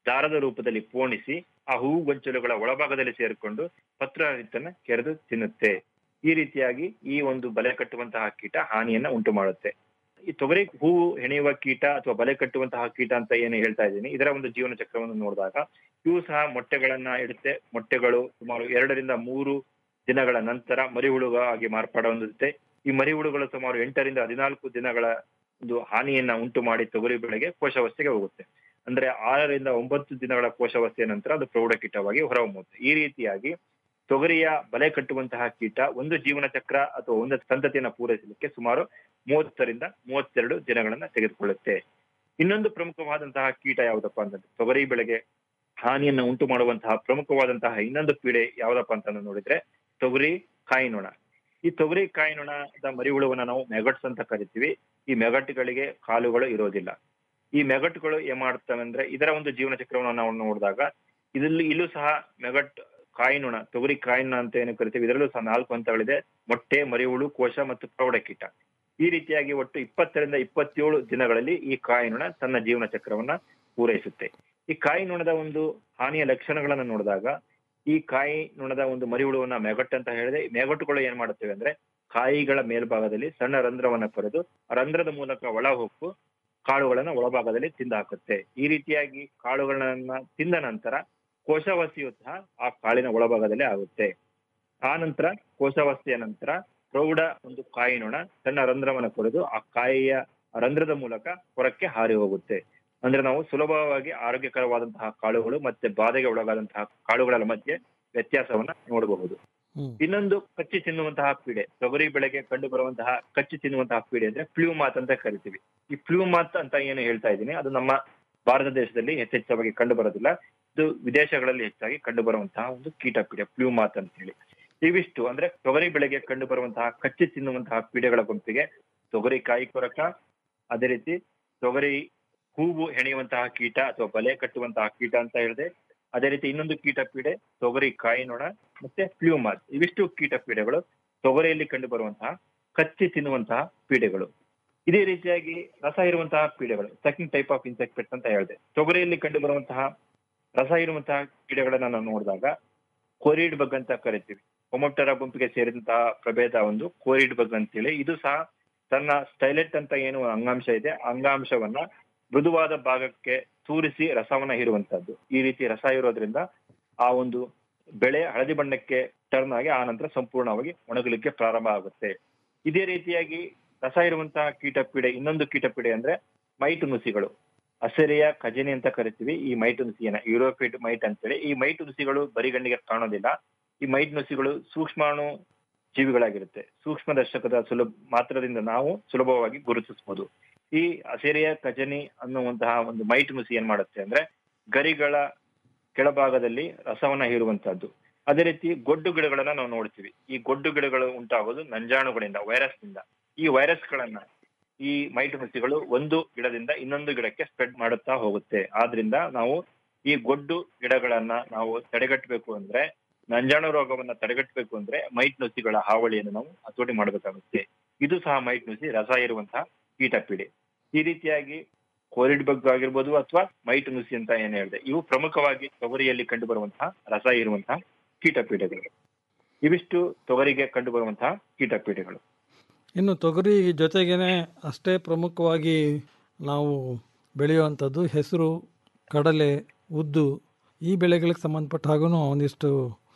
ದಾರದ ರೂಪದಲ್ಲಿ ಪೋಣಿಸಿ ಆ ಹೂವು ಗೊಂಚಲುಗಳ ಒಳಭಾಗದಲ್ಲಿ ಸೇರಿಕೊಂಡು ಪತ್ರ ಹಿತ್ತನ್ನ ಕೆರೆದು ತಿನ್ನುತ್ತೆ ಈ ರೀತಿಯಾಗಿ ಈ ಒಂದು ಬಲೆ ಕಟ್ಟುವಂತಹ ಕೀಟ ಹಾನಿಯನ್ನ ಉಂಟು ಮಾಡುತ್ತೆ ಈ ತೊಗರಿ ಹೂವು ಹೆಣೆಯುವ ಕೀಟ ಅಥವಾ ಬಲೆ ಕಟ್ಟುವಂತಹ ಕೀಟ ಅಂತ ಏನು ಹೇಳ್ತಾ ಇದ್ದೀನಿ ಇದರ ಒಂದು ಜೀವನ ಚಕ್ರವನ್ನು ನೋಡಿದಾಗ ಇವು ಸಹ ಮೊಟ್ಟೆಗಳನ್ನ ಇಡುತ್ತೆ ಮೊಟ್ಟೆಗಳು ಸುಮಾರು ಎರಡರಿಂದ ಮೂರು ದಿನಗಳ ನಂತರ ಮರಿಹುಳುಗ ಆಗಿ ಮಾರ್ಪಾಡು ಹೊಂದುತ್ತೆ ಈ ಮರಿಹುಳುಗಳು ಸುಮಾರು ಎಂಟರಿಂದ ಹದಿನಾಲ್ಕು ದಿನಗಳ ಒಂದು ಹಾನಿಯನ್ನ ಉಂಟು ಮಾಡಿ ತೊಗರಿ ಬೆಳೆಗೆ ಕೋಶಾವಸ್ಥೆಗೆ ಹೋಗುತ್ತೆ ಅಂದ್ರೆ ಆರರಿಂದ ಒಂಬತ್ತು ದಿನಗಳ ಕೋಶಾವಸ್ಥೆಯ ನಂತರ ಅದು ಪ್ರೌಢಕೀಟವಾಗಿ ಹೊರಹೊಮ್ಮುತ್ತೆ ಈ ರೀತಿಯಾಗಿ ತೊಗರಿಯ ಬಲೆ ಕಟ್ಟುವಂತಹ ಕೀಟ ಒಂದು ಜೀವನ ಚಕ್ರ ಅಥವಾ ಒಂದು ಸಂತತಿಯನ್ನ ಪೂರೈಸಲಿಕ್ಕೆ ಸುಮಾರು ಮೂವತ್ತರಿಂದ ಮೂವತ್ತೆರಡು ದಿನಗಳನ್ನ ತೆಗೆದುಕೊಳ್ಳುತ್ತೆ ಇನ್ನೊಂದು ಪ್ರಮುಖವಾದಂತಹ ಕೀಟ ಯಾವುದಪ್ಪ ಅಂತಂದ್ರೆ ತೊಗರಿ ಬೆಳೆಗೆ ಹಾನಿಯನ್ನ ಉಂಟು ಮಾಡುವಂತಹ ಪ್ರಮುಖವಾದಂತಹ ಇನ್ನೊಂದು ಪೀಡೆ ಯಾವ್ದಪ್ಪ ಅಂತ ನೋಡಿದ್ರೆ ತೊಗರಿ ಕಾಯಿನೊಣ ಈ ತೊಗರಿ ಕಾಯಿನೊಣದ ಮರಿಹುಳುವನ್ನ ನಾವು ಮೆಗಟ್ಸ್ ಅಂತ ಕರಿತೀವಿ ಈ ಮೆಗಟ್ಗಳಿಗೆ ಕಾಲುಗಳು ಇರೋದಿಲ್ಲ ಈ ಮೆಗಟ್ಗಳು ಏನ್ ಮಾಡ್ತವೆ ಅಂದ್ರೆ ಇದರ ಒಂದು ಜೀವನ ಚಕ್ರವನ್ನು ನಾವು ನೋಡಿದಾಗ ಇದರಲ್ಲಿ ಇಲ್ಲೂ ಸಹ ಮೆಗಟ್ ಕಾಯಿನೊಣ ತೊಗರಿ ಕಾಯಿನೊಣ ಅಂತ ಏನು ಕರಿತೀವಿ ಇದರಲ್ಲೂ ಸಹ ನಾಲ್ಕು ಹಂತಗಳಿದೆ ಮೊಟ್ಟೆ ಮರಿಹುಳು ಕೋಶ ಮತ್ತು ಪ್ರೌಢಕೀಟ ಈ ರೀತಿಯಾಗಿ ಒಟ್ಟು ಇಪ್ಪತ್ತರಿಂದ ಇಪ್ಪತ್ತೇಳು ದಿನಗಳಲ್ಲಿ ಈ ಕಾಯಿನೊಣ ತನ್ನ ಜೀವನ ಚಕ್ರವನ್ನ ಪೂರೈಸುತ್ತೆ ಈ ಕಾಯಿನೊಣದ ಒಂದು ಹಾನಿಯ ಲಕ್ಷಣಗಳನ್ನ ನೋಡಿದಾಗ ಈ ಕಾಯಿ ನೊಣದ ಒಂದು ಮರಿಹುಳುವನ್ನ ಮೆಗಟ್ ಅಂತ ಹೇಳಿದೆ ಈ ಮೆಗಟ್ಟುಗಳು ಏನ್ ಮಾಡುತ್ತವೆ ಅಂದ್ರೆ ಕಾಯಿಗಳ ಮೇಲ್ಭಾಗದಲ್ಲಿ ಸಣ್ಣ ರಂಧ್ರವನ್ನ ಕೊರೆದು ಆ ರಂಧ್ರದ ಮೂಲಕ ಒಳ ಹೊಕ್ಕು ಕಾಳುಗಳನ್ನ ಒಳಭಾಗದಲ್ಲಿ ತಿಂದು ಹಾಕುತ್ತೆ ಈ ರೀತಿಯಾಗಿ ಕಾಳುಗಳನ್ನ ತಿಂದ ನಂತರ ಕೋಶಾವಸ್ಥೆಯು ಸಹ ಆ ಕಾಳಿನ ಒಳಭಾಗದಲ್ಲಿ ಆಗುತ್ತೆ ಆ ನಂತರ ಕೋಶಾವಸ್ಥೆಯ ನಂತರ ಪ್ರೌಢ ಒಂದು ಕಾಯಿನೊಣ ಸಣ್ಣ ರಂಧ್ರವನ್ನ ಕೊರೆದು ಆ ಕಾಯಿಯ ರಂಧ್ರದ ಮೂಲಕ ಹೊರಕ್ಕೆ ಹಾರಿ ಹೋಗುತ್ತೆ ಅಂದ್ರೆ ನಾವು ಸುಲಭವಾಗಿ ಆರೋಗ್ಯಕರವಾದಂತಹ ಕಾಳುಗಳು ಮತ್ತೆ ಬಾಧೆಗೆ ಒಳಗಾದಂತಹ ಕಾಳುಗಳ ಮಧ್ಯೆ ವ್ಯತ್ಯಾಸವನ್ನ ನೋಡಬಹುದು ಇನ್ನೊಂದು ಕಚ್ಚಿ ತಿನ್ನುವಂತಹ ಪೀಡೆ ತೊಗರಿ ಬೆಳೆಗೆ ಕಂಡು ಬರುವಂತಹ ಕಚ್ಚಿ ತಿನ್ನುವಂತಹ ಪೀಡೆ ಅಂದ್ರೆ ಫ್ಲೂಮಾತ್ ಅಂತ ಕರಿತೀವಿ ಈ ಫ್ಲೂಮಾತ್ ಅಂತ ಏನು ಹೇಳ್ತಾ ಇದ್ದೀನಿ ಅದು ನಮ್ಮ ಭಾರತ ದೇಶದಲ್ಲಿ ಯಥೇಚ್ಛವಾಗಿ ಕಂಡು ಬರೋದಿಲ್ಲ ಇದು ವಿದೇಶಗಳಲ್ಲಿ ಹೆಚ್ಚಾಗಿ ಕಂಡು ಬರುವಂತಹ ಒಂದು ಕೀಟ ಪೀಡೆ ಫ್ಲೂಮಾತ್ ಅಂತ ಹೇಳಿ ಇವಿಷ್ಟು ಅಂದ್ರೆ ತೊಗರಿ ಬೆಳೆಗೆ ಕಂಡು ಬರುವಂತಹ ಕಚ್ಚಿ ತಿನ್ನುವಂತಹ ಪೀಡೆಗಳ ಗುಂಪಿಗೆ ತೊಗರಿ ಕಾಯಿ ಕೊರಕ ಅದೇ ರೀತಿ ತೊಗರಿ ಹೂವು ಹೆಣೆಯುವಂತಹ ಕೀಟ ಅಥವಾ ಬಲೆ ಕಟ್ಟುವಂತಹ ಕೀಟ ಅಂತ ಹೇಳಿದೆ ಅದೇ ರೀತಿ ಇನ್ನೊಂದು ಕೀಟ ಪೀಡೆ ತೊಗರಿ ಕಾಯಿನೊಣ ಮತ್ತೆ ಫ್ಲೂಮಾತ್ ಇವಿಷ್ಟು ಕೀಟ ಪೀಡೆಗಳು ತೊಗರಿಯಲ್ಲಿ ಕಂಡು ಬರುವಂತಹ ಕಚ್ಚಿ ತಿನ್ನುವಂತಹ ಪೀಡೆಗಳು ಇದೇ ರೀತಿಯಾಗಿ ರಸ ಇರುವಂತಹ ಪೀಡೆಗಳು ಸೆಕೆಂಡ್ ಟೈಪ್ ಆಫ್ ಇನ್ಸೆಕ್ಟ್ ಅಂತ ಹೇಳಿದೆ ತೊಗರಿಯಲ್ಲಿ ಕಂಡು ಬರುವಂತಹ ರಸ ಇರುವಂತಹ ಕೀಡೆಗಳನ್ನ ನಾವು ನೋಡಿದಾಗ ಕೋರಿಡ್ ಬಗ್ ಅಂತ ಕರಿತೀವಿ ಕೊಮೊಪ್ಟರ ಗುಂಪಿಗೆ ಸೇರಿದಂತಹ ಪ್ರಭೇದ ಒಂದು ಕೋರಿಡ್ ಬಗ್ ಅಂತೇಳಿ ಇದು ಸಹ ತನ್ನ ಸ್ಟೈಲೆಟ್ ಅಂತ ಏನು ಅಂಗಾಂಶ ಇದೆ ಅಂಗಾಂಶವನ್ನ ಮೃದುವಾದ ಭಾಗಕ್ಕೆ ತೂರಿಸಿ ರಸವನ್ನ ಹೀರುವಂತದ್ದು ಈ ರೀತಿ ರಸ ಇರೋದ್ರಿಂದ ಆ ಒಂದು ಬೆಳೆ ಹಳದಿ ಬಣ್ಣಕ್ಕೆ ಟರ್ನ್ ಆಗಿ ಆ ನಂತರ ಸಂಪೂರ್ಣವಾಗಿ ಒಣಗಲಿಕ್ಕೆ ಪ್ರಾರಂಭ ಆಗುತ್ತೆ ಇದೇ ರೀತಿಯಾಗಿ ರಸ ಇರುವಂತಹ ಕೀಟ ಪೀಡೆ ಇನ್ನೊಂದು ಕೀಟ ಪೀಡೆ ಅಂದ್ರೆ ಮೈಟ್ ನುಸಿಗಳು ಅಸೆರಿಯ ಖಜನಿ ಅಂತ ಕರಿತೀವಿ ಈ ಮೈಟ್ ನುಸಿಯನ್ನ ಯುರೋಪಿಡ್ ಮೈಟ್ ಅಂತೇಳಿ ಈ ಮೈಟ್ ನುಸಿಗಳು ಬರಿಗಣ್ಣಿಗೆ ಕಾಣೋದಿಲ್ಲ ಈ ಮೈಟ್ ನುಸಿಗಳು ಸೂಕ್ಷ್ಮಾಣು ಜೀವಿಗಳಾಗಿರುತ್ತೆ ಸೂಕ್ಷ್ಮ ದರ್ಶಕದ ಸುಲಭ ಮಾತ್ರದಿಂದ ನಾವು ಸುಲಭವಾಗಿ ಗುರುತಿಸಬಹುದು ಈ ಅಸೆರಿಯ ಖಜನಿ ಅನ್ನುವಂತಹ ಒಂದು ಮೈಟ್ ನುಸಿ ಏನ್ ಮಾಡುತ್ತೆ ಅಂದ್ರೆ ಗರಿಗಳ ಕೆಳಭಾಗದಲ್ಲಿ ರಸವನ್ನ ಹೀರುವಂತಹದ್ದು ಅದೇ ರೀತಿ ಗೊಡ್ಡು ಗಿಡಗಳನ್ನ ನಾವು ನೋಡ್ತೀವಿ ಈ ಗೊಡ್ಡು ಗಿಡಗಳು ಉಂಟಾಗೋದು ನಂಜಾಣುಗಳಿಂದ ವೈರಸ್ ನಿಂದ ಈ ವೈರಸ್ ಗಳನ್ನ ಈ ಮೈಟ್ ನುಸಿಗಳು ಒಂದು ಗಿಡದಿಂದ ಇನ್ನೊಂದು ಗಿಡಕ್ಕೆ ಸ್ಪ್ರೆಡ್ ಮಾಡುತ್ತಾ ಹೋಗುತ್ತೆ ಆದ್ರಿಂದ ನಾವು ಈ ಗೊಡ್ಡು ಗಿಡಗಳನ್ನ ನಾವು ತಡೆಗಟ್ಟಬೇಕು ಅಂದ್ರೆ ನಂಜಾಣು ರೋಗವನ್ನ ತಡೆಗಟ್ಟಬೇಕು ಅಂದ್ರೆ ಮೈಟ್ ನುಸಿಗಳ ಹಾವಳಿಯನ್ನು ನಾವು ಹತೋಟಿ ಮಾಡಬೇಕಾಗುತ್ತೆ ಇದು ಸಹ ಮೈಟ್ ನುಸಿ ರಸ ಇರುವಂತಹ ಕೀಟ ಪೀಡೆ ಈ ರೀತಿಯಾಗಿ ಕೋರಿಡ್ ಬಗ್ ಆಗಿರ್ಬೋದು ಅಥವಾ ಮೈಟ್ ನುಸಿ ಅಂತ ಏನ್ ಹೇಳಿದೆ ಇವು ಪ್ರಮುಖವಾಗಿ ತೊಗರಿಯಲ್ಲಿ ಕಂಡು ಬರುವಂತಹ ರಸ ಇರುವಂತಹ ಕೀಟ ಪೀಡೆಗಳು ಇವಿಷ್ಟು ತೊಗರಿಗೆ ಕಂಡು ಬರುವಂತಹ ಕೀಟ ಪೀಡೆಗಳು ಇನ್ನು ತೊಗರಿ ಜೊತೆಗೇನೆ ಅಷ್ಟೇ ಪ್ರಮುಖವಾಗಿ ನಾವು ಬೆಳೆಯುವಂಥದ್ದು ಹೆಸರು ಕಡಲೆ ಉದ್ದು ಈ ಬೆಳೆಗಳಿಗೆ ಸಂಬಂಧಪಟ್ಟ ಹಾಗೂ ಒಂದಿಷ್ಟು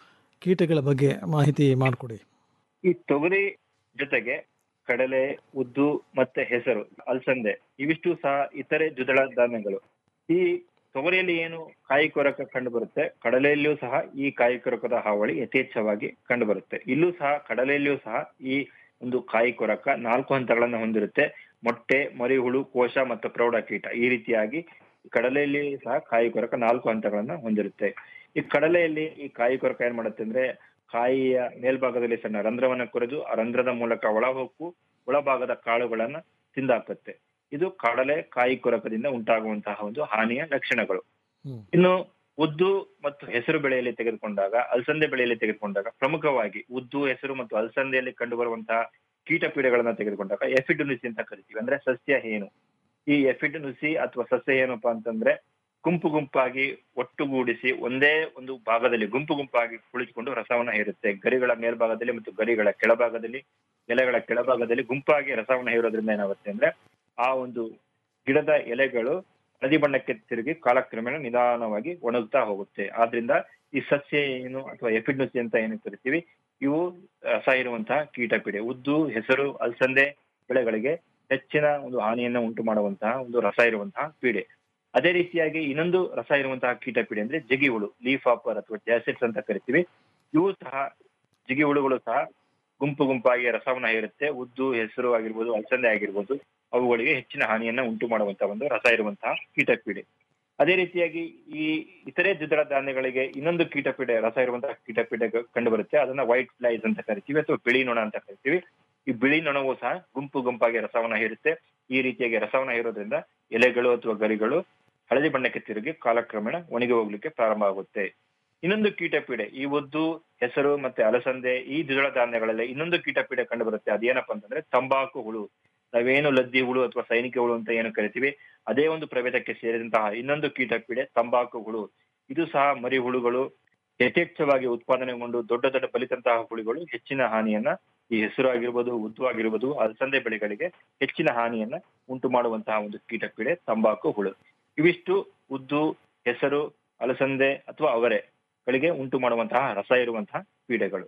ಕೀಟಗಳ ಬಗ್ಗೆ ಮಾಹಿತಿ ಮಾಡಿಕೊಡಿ ಈ ತೊಗರಿ ಜೊತೆಗೆ ಕಡಲೆ ಉದ್ದು ಮತ್ತೆ ಹೆಸರು ಅಲಸಂದೆ ಇವಿಷ್ಟು ಸಹ ಇತರೆ ದ್ವಿದಳ ಧಾನ್ಯಗಳು ಈ ತೊಗರಿಯಲ್ಲಿ ಏನು ಕಾಯಿ ಕೊರಕ ಕಂಡು ಬರುತ್ತೆ ಕಡಲೆಯಲ್ಲಿಯೂ ಸಹ ಈ ಕಾಯಿ ಕೊರಕದ ಹಾವಳಿ ಯಥೇಚ್ಛವಾಗಿ ಕಂಡು ಬರುತ್ತೆ ಇಲ್ಲೂ ಸಹ ಕಡಲೆಯಲ್ಲಿಯೂ ಸಹ ಈ ಒಂದು ಕಾಯಿ ಕೊರಕ ನಾಲ್ಕು ಹಂತಗಳನ್ನ ಹೊಂದಿರುತ್ತೆ ಮೊಟ್ಟೆ ಮರಿಹುಳು ಕೋಶ ಮತ್ತು ಪ್ರೌಢ ಕೀಟ ಈ ರೀತಿಯಾಗಿ ಕಡಲೆಯಲ್ಲಿ ಸಹ ಕಾಯಿ ಕೊರಕ ನಾಲ್ಕು ಹಂತಗಳನ್ನ ಹೊಂದಿರುತ್ತೆ ಈ ಕಡಲೆಯಲ್ಲಿ ಈ ಕಾಯಿ ಕೊರಕ ಏನ್ ಮಾಡುತ್ತೆ ಅಂದ್ರೆ ಕಾಯಿಯ ಮೇಲ್ಭಾಗದಲ್ಲಿ ಸಣ್ಣ ರಂಧ್ರವನ್ನ ಕೊರೆದು ಆ ರಂಧ್ರದ ಮೂಲಕ ಒಳ ಹೊಕ್ಕು ಒಳಭಾಗದ ಕಾಳುಗಳನ್ನ ತಿಂದಾಕುತ್ತೆ ಇದು ಕಡಲೆ ಕಾಯಿ ಕೊರಕದಿಂದ ಉಂಟಾಗುವಂತಹ ಒಂದು ಹಾನಿಯ ಲಕ್ಷಣಗಳು ಇನ್ನು ಉದ್ದು ಮತ್ತು ಹೆಸರು ಬೆಳೆಯಲ್ಲಿ ತೆಗೆದುಕೊಂಡಾಗ ಅಲಸಂದೆ ಬೆಳೆಯಲ್ಲಿ ತೆಗೆದುಕೊಂಡಾಗ ಪ್ರಮುಖವಾಗಿ ಉದ್ದು ಹೆಸರು ಮತ್ತು ಅಲಸಂದೆಯಲ್ಲಿ ಕಂಡು ಬರುವಂತಹ ಕೀಟ ಪೀಡೆಗಳನ್ನ ತೆಗೆದುಕೊಂಡಾಗ ಎಫಿಡ್ ನುಸಿ ಅಂತ ಕರಿತೀವಿ ಅಂದ್ರೆ ಸಸ್ಯ ಹೇನು ಈ ಎಫಿಡ್ ನುಸಿ ಅಥವಾ ಸಸ್ಯ ಏನಪ್ಪಾ ಅಂತಂದ್ರೆ ಗುಂಪು ಗುಂಪಾಗಿ ಒಟ್ಟುಗೂಡಿಸಿ ಒಂದೇ ಒಂದು ಭಾಗದಲ್ಲಿ ಗುಂಪು ಗುಂಪಾಗಿ ಕುಳಿತುಕೊಂಡು ರಸವನ್ನ ಹೀರುತ್ತೆ ಗರಿಗಳ ಮೇಲ್ಭಾಗದಲ್ಲಿ ಮತ್ತು ಗರಿಗಳ ಕೆಳಭಾಗದಲ್ಲಿ ಎಲೆಗಳ ಕೆಳಭಾಗದಲ್ಲಿ ಗುಂಪಾಗಿ ರಸವನ್ನ ಹೀರೋದ್ರಿಂದ ಏನಾಗುತ್ತೆ ಅಂದ್ರೆ ಆ ಒಂದು ಗಿಡದ ಎಲೆಗಳು ಹಳದಿ ಬಣ್ಣಕ್ಕೆ ತಿರುಗಿ ಕಾಲಕ್ರಮೇಣ ನಿಧಾನವಾಗಿ ಒಣಗ್ತಾ ಹೋಗುತ್ತೆ ಆದ್ರಿಂದ ಈ ಸಸ್ಯ ಏನು ಅಥವಾ ಎಫಿಡ್ನುಸಿ ಅಂತ ಏನು ಕರಿತೀವಿ ಇವು ರಸ ಇರುವಂತಹ ಕೀಟಪೀಡೆ ಉದ್ದು ಹೆಸರು ಅಲಸಂದೆ ಬೆಳೆಗಳಿಗೆ ಹೆಚ್ಚಿನ ಒಂದು ಹಾನಿಯನ್ನ ಉಂಟು ಮಾಡುವಂತಹ ಒಂದು ರಸ ಇರುವಂತಹ ಪೀಡೆ ಅದೇ ರೀತಿಯಾಗಿ ಇನ್ನೊಂದು ರಸ ಇರುವಂತಹ ಕೀಟಪೀಡೆ ಅಂದ್ರೆ ಜಗಿ ಹುಳು ಲೀಫ್ ಆಪರ್ ಅಥವಾ ಜಾಸಿಡ್ಸ್ ಅಂತ ಕರಿತೀವಿ ಇವು ಸಹ ಜಿಗಿ ಹುಳುಗಳು ಸಹ ಗುಂಪು ಗುಂಪಾಗಿ ರಸವನ್ನ ಹೀರುತ್ತೆ ಉದ್ದು ಹೆಸರು ಆಗಿರ್ಬೋದು ಅಲಸಂದೆ ಆಗಿರ್ಬೋದು ಅವುಗಳಿಗೆ ಹೆಚ್ಚಿನ ಹಾನಿಯನ್ನ ಉಂಟು ಮಾಡುವಂತಹ ಒಂದು ರಸ ಇರುವಂತಹ ಕೀಟಪೀಡೆ ಅದೇ ರೀತಿಯಾಗಿ ಈ ಇತರೆ ದ್ವಿದಳ ಧಾನ್ಯಗಳಿಗೆ ಇನ್ನೊಂದು ಕೀಟಪೀಡೆ ರಸ ಇರುವಂತಹ ಕೀಟಪೀಡೆ ಕಂಡು ಬರುತ್ತೆ ಅದನ್ನ ವೈಟ್ ಫ್ಲೈಸ್ ಅಂತ ಕರಿತೀವಿ ಅಥವಾ ಬಿಳಿ ನೊಣ ಅಂತ ಕರಿತೀವಿ ಈ ಬಿಳಿ ನೊಣವು ಸಹ ಗುಂಪು ಗುಂಪಾಗಿ ರಸವನ್ನ ಹೀರುತ್ತೆ ಈ ರೀತಿಯಾಗಿ ರಸವನ್ನ ಹೀರೋದ್ರಿಂದ ಎಲೆಗಳು ಅಥವಾ ಗರಿಗಳು ಹಳದಿ ಬಣ್ಣಕ್ಕೆ ತಿರುಗಿ ಕಾಲಕ್ರಮೇಣ ಒಣಗಿ ಹೋಗ್ಲಿಕ್ಕೆ ಪ್ರಾರಂಭ ಆಗುತ್ತೆ ಇನ್ನೊಂದು ಕೀಟಪೀಡೆ ಈ ಉದ್ದು ಹೆಸರು ಮತ್ತೆ ಅಲಸಂದೆ ಈ ದ್ವಿದಳ ಧಾನ್ಯಗಳಲ್ಲಿ ಇನ್ನೊಂದು ಕೀಟಪೀಡೆ ಕಂಡು ಬರುತ್ತೆ ಅದೇನಪ್ಪ ಅಂತಂದ್ರೆ ತಂಬಾಕು ಹುಳು ನಾವೇನು ಲದ್ದಿ ಹುಳು ಅಥವಾ ಸೈನಿಕ ಹುಳು ಅಂತ ಏನು ಕರಿತೀವಿ ಅದೇ ಒಂದು ಪ್ರಭೇದಕ್ಕೆ ಸೇರಿದಂತಹ ಇನ್ನೊಂದು ಕೀಟಪೀಡೆ ತಂಬಾಕು ಹುಳು ಇದು ಸಹ ಮರಿ ಹುಳುಗಳು ಯಥೇಚ್ಛವಾಗಿ ಉತ್ಪಾದನೆಗೊಂಡು ದೊಡ್ಡ ದೊಡ್ಡ ಬಲಿತಂತಹ ಹುಳುಗಳು ಹೆಚ್ಚಿನ ಹಾನಿಯನ್ನ ಈ ಹೆಸರು ಆಗಿರ್ಬೋದು ಉದ್ದು ಆಗಿರ್ಬೋದು ಅಲಸಂದೆ ಬೆಳೆಗಳಿಗೆ ಹೆಚ್ಚಿನ ಹಾನಿಯನ್ನ ಉಂಟು ಮಾಡುವಂತಹ ಒಂದು ಕೀಟಪೀಡೆ ತಂಬಾಕು ಹುಳು ಇವಿಷ್ಟು ಉದ್ದು ಹೆಸರು ಅಲಸಂದೆ ಅಥವಾ ಅವರೆಗಳಿಗೆ ಉಂಟು ಮಾಡುವಂತಹ ರಸ ಇರುವಂತಹ ಪೀಡೆಗಳು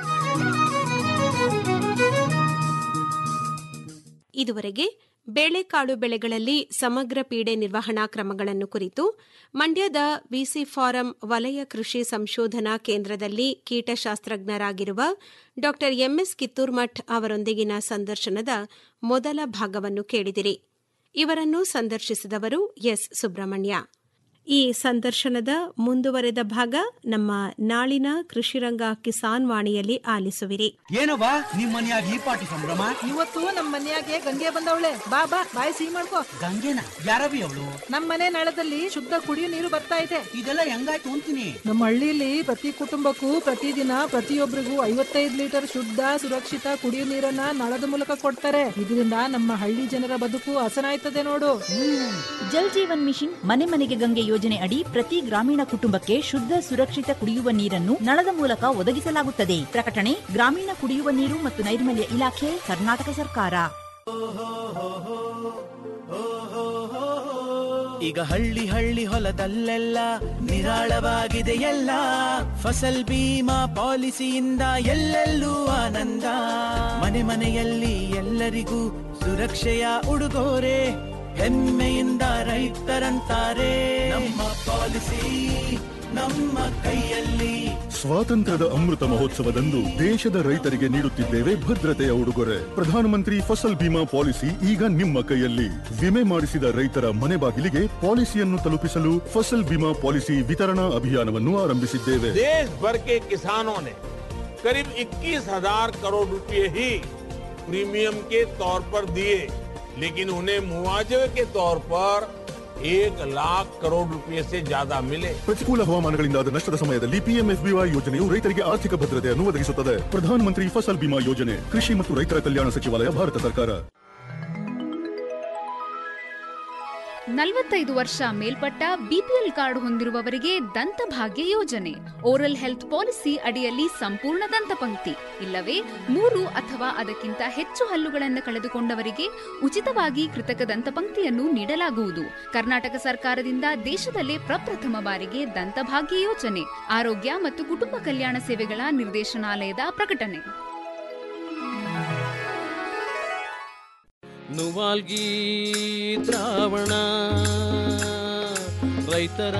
ಇದುವರೆಗೆ ಬೇಳೆಕಾಳು ಬೆಳೆಗಳಲ್ಲಿ ಸಮಗ್ರ ಪೀಡೆ ನಿರ್ವಹಣಾ ಕ್ರಮಗಳನ್ನು ಕುರಿತು ಮಂಡ್ಯದ ವಿಸಿ ಫಾರಂ ವಲಯ ಕೃಷಿ ಸಂಶೋಧನಾ ಕೇಂದ್ರದಲ್ಲಿ ಕೀಟಶಾಸ್ತ್ರಜ್ಞರಾಗಿರುವ ಡಾ ಎಂಎಸ್ ಕಿತ್ತೂರ್ಮಠ್ ಅವರೊಂದಿಗಿನ ಸಂದರ್ಶನದ ಮೊದಲ ಭಾಗವನ್ನು ಕೇಳಿದಿರಿ ಇವರನ್ನು ಸಂದರ್ಶಿಸಿದವರು ಎಸ್ ಸುಬ್ರಹ್ಮಣ್ಯ ಈ ಸಂದರ್ಶನದ ಮುಂದುವರೆದ ಭಾಗ ನಮ್ಮ ನಾಳಿನ ಕೃಷಿರಂಗ ಕಿಸಾನ್ ವಾಣಿಯಲ್ಲಿ ಆಲಿಸುವಿರಿ ಏನವ್ವ ನಿಮ್ ಮನ್ಯಾಗ ಈ ಪಾಟಿ ಸಂಭ್ರಮ ಇವತ್ತು ನಮ್ ಮನ್ಯಾಗೆ ಗಂಗೆ ಬಂದವಳೆ ಬಾ ಬಾ ಬಾಯ್ ಸಿಹಿ ಮಾಡ್ಕೋ ಗಂಗೆನ ಯಾರವಿ ಅವಳು ನಮ್ ಮನೆ ನಳದಲ್ಲಿ ಶುದ್ಧ ಕುಡಿಯೋ ನೀರು ಬರ್ತಾ ಇದೆ ಇದೆಲ್ಲ ಹೆಂಗಾಯ್ತು ಅಂತೀನಿ ನಮ್ಮ ಹಳ್ಳಿಲಿ ಪ್ರತಿ ಕುಟುಂಬಕ್ಕೂ ಪ್ರತಿದಿನ ಪ್ರತಿಯೊಬ್ಬರಿಗೂ ಐವತ್ತೈದು ಲೀಟರ್ ಶುದ್ಧ ಸುರಕ್ಷಿತ ಕುಡಿಯೋ ನೀರನ್ನ ನಳದ ಮೂಲಕ ಕೊಡ್ತಾರೆ ಇದರಿಂದ ನಮ್ಮ ಹಳ್ಳಿ ಜನರ ಬದುಕು ಹಸನಾಯ್ತದೆ ನೋಡು ಜಲ್ ಜೀವನ್ ಮಿಷನ್ ಮನೆ ಮನೆಗೆ ಗಂಗೆ ಯೋಜನೆ ಅಡಿ ಪ್ರತಿ ಗ್ರಾಮೀಣ ಕುಟುಂಬಕ್ಕೆ ಶುದ್ಧ ಸುರಕ್ಷಿತ ಕುಡಿಯುವ ನೀರನ್ನು ನಳದ ಮೂಲಕ ಒದಗಿಸಲಾಗುತ್ತದೆ ಪ್ರಕಟಣೆ ಗ್ರಾಮೀಣ ಕುಡಿಯುವ ನೀರು ಮತ್ತು ನೈರ್ಮಲ್ಯ ಇಲಾಖೆ ಕರ್ನಾಟಕ ಸರ್ಕಾರ ಈಗ ಹಳ್ಳಿ ಹಳ್ಳಿ ಹೊಲದಲ್ಲೆಲ್ಲ ನಿರಾಳವಾಗಿದೆ ಎಲ್ಲ ಫಸಲ್ ಬೀಮಾ ಪಾಲಿಸಿಯಿಂದ ಎಲ್ಲೆಲ್ಲೂ ಆನಂದ ಮನೆ ಮನೆಯಲ್ಲಿ ಎಲ್ಲರಿಗೂ ಸುರಕ್ಷೆಯ ಉಡುಗೊರೆ ಹೆಮ್ಮೆಯಿಂದ ರೈತರಂತಾರೆ ನಮ್ಮ ಪಾಲಿಸಿ ನಮ್ಮ ಕೈಯಲ್ಲಿ ಸ್ವಾತಂತ್ರ್ಯದ ಅಮೃತ ಮಹೋತ್ಸವದಂದು ದೇಶದ ರೈತರಿಗೆ ನೀಡುತ್ತಿದ್ದೇವೆ ಭದ್ರತೆಯ ಉಡುಗೊರೆ ಪ್ರಧಾನಮಂತ್ರಿ ಫಸಲ್ ಬಿಮಾ ಪಾಲಿಸಿ ಈಗ ನಿಮ್ಮ ಕೈಯಲ್ಲಿ ವಿಮೆ ಮಾಡಿಸಿದ ರೈತರ ಮನೆ ಬಾಗಿಲಿಗೆ ಪಾಲಿಸಿಯನ್ನು ತಲುಪಿಸಲು ಫಸಲ್ ಬಿಮಾ ಪಾಲಿಸಿ ವಿತರಣಾ ಅಭಿಯಾನವನ್ನು ಆರಂಭಿಸಿದ್ದೇವೆ देश भर के किसानों ने करीब 21,000 करोड़ रुपए ही प्रीमियम के तौर पर दिए लेकिन उन्हें मुआवजे के तौर पर एक लाख करोड़ रुपए से ज्यादा मिले ಪ್ರತಿಕೂಲ ಹವಾಮಾನಗಳಿಂದಾದ ನಷ್ಟದ ಸಮಯದಲ್ಲಿ ಪಿಎಂಎಫ್ಬಿವೈ ಯೋಜನೆಯು ರೈತರಿಗೆ ಆರ್ಥಿಕ ಭದ್ರತೆಯನ್ನು ಒದಗಿಸುತ್ತದೆ ಪ್ರಧಾನಮಂತ್ರಿ ಫಸಲ್ ಬಿಮಾ ಯೋಜನೆ ಕೃಷಿ ಮತ್ತು ರೈತರ ಕಲ್ಯಾಣ ಸಚಿವಾಲಯ ಭಾರತ ಸರ್ಕಾರ ನಲವತ್ತೈದು ವರ್ಷ ಮೇಲ್ಪಟ್ಟ ಬಿಪಿಎಲ್ ಕಾರ್ಡ್ ಹೊಂದಿರುವವರಿಗೆ ದಂತಭಾಗ್ಯ ಯೋಜನೆ ಓರಲ್ ಹೆಲ್ತ್ ಪಾಲಿಸಿ ಅಡಿಯಲ್ಲಿ ಸಂಪೂರ್ಣ ದಂತಪಂಕ್ತಿ ಇಲ್ಲವೇ ಮೂರು ಅಥವಾ ಅದಕ್ಕಿಂತ ಹೆಚ್ಚು ಹಲ್ಲುಗಳನ್ನು ಕಳೆದುಕೊಂಡವರಿಗೆ ಉಚಿತವಾಗಿ ಕೃತಕ ದಂತಪಂಕ್ತಿಯನ್ನು ನೀಡಲಾಗುವುದು ಕರ್ನಾಟಕ ಸರ್ಕಾರದಿಂದ ದೇಶದಲ್ಲೇ ಪ್ರಪ್ರಥಮ ಬಾರಿಗೆ ದಂತಭಾಗ್ಯ ಯೋಜನೆ ಆರೋಗ್ಯ ಮತ್ತು ಕುಟುಂಬ ಕಲ್ಯಾಣ ಸೇವೆಗಳ ನಿರ್ದೇಶನಾಲಯದ ಪ್ರಕಟಣೆ ನುವಾಲ್ಗಿ ದ್ರಾವಣ ರೈತರ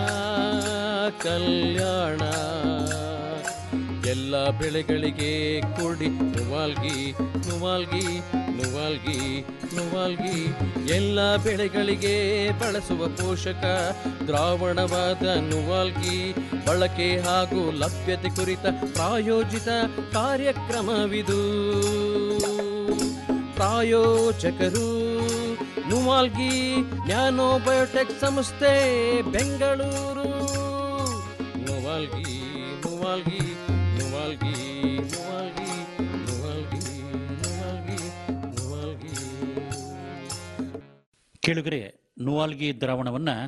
ಕಲ್ಯಾಣ ಎಲ್ಲ ಬೆಳೆಗಳಿಗೆ ಕೊಡಿ ನುವಾಲ್ಗಿ ನುವಾಲ್ಗಿ ನುವಾಲ್ಗಿ ನುವಾಲ್ಗಿ ಎಲ್ಲ ಬೆಳೆಗಳಿಗೆ ಬಳಸುವ ಪೋಷಕ ದ್ರಾವಣವಾದ ನುವಾಲ್ಗಿ ಬಳಕೆ ಹಾಗೂ ಲಭ್ಯತೆ ಕುರಿತ ಪ್ರಾಯೋಜಿತ ಕಾರ್ಯಕ್ರಮವಿದು ಪ್ರಾಯೋಜಕರು ನುವಾಲ್ಗಿ ನ್ಯಾನೋ ಬಯೋಟೆಕ್ ಸಂಸ್ಥೆ ಬೆಂಗಳೂರು ನುವಾಲ್ಗಿ ನುವಾಲ್ಗಿ ನುವಾಲ್ಗಿ ನುವಾಲ್ಗಿ ನುವಾಲ್ಗಿ ನುವಾಲ್ಗಿ ನುವಾಲ್ಗಿ ಕೇಳುಗರೆ ನುವಾಲ್ಗಿ ದ್ರಾವಣವನ್ನು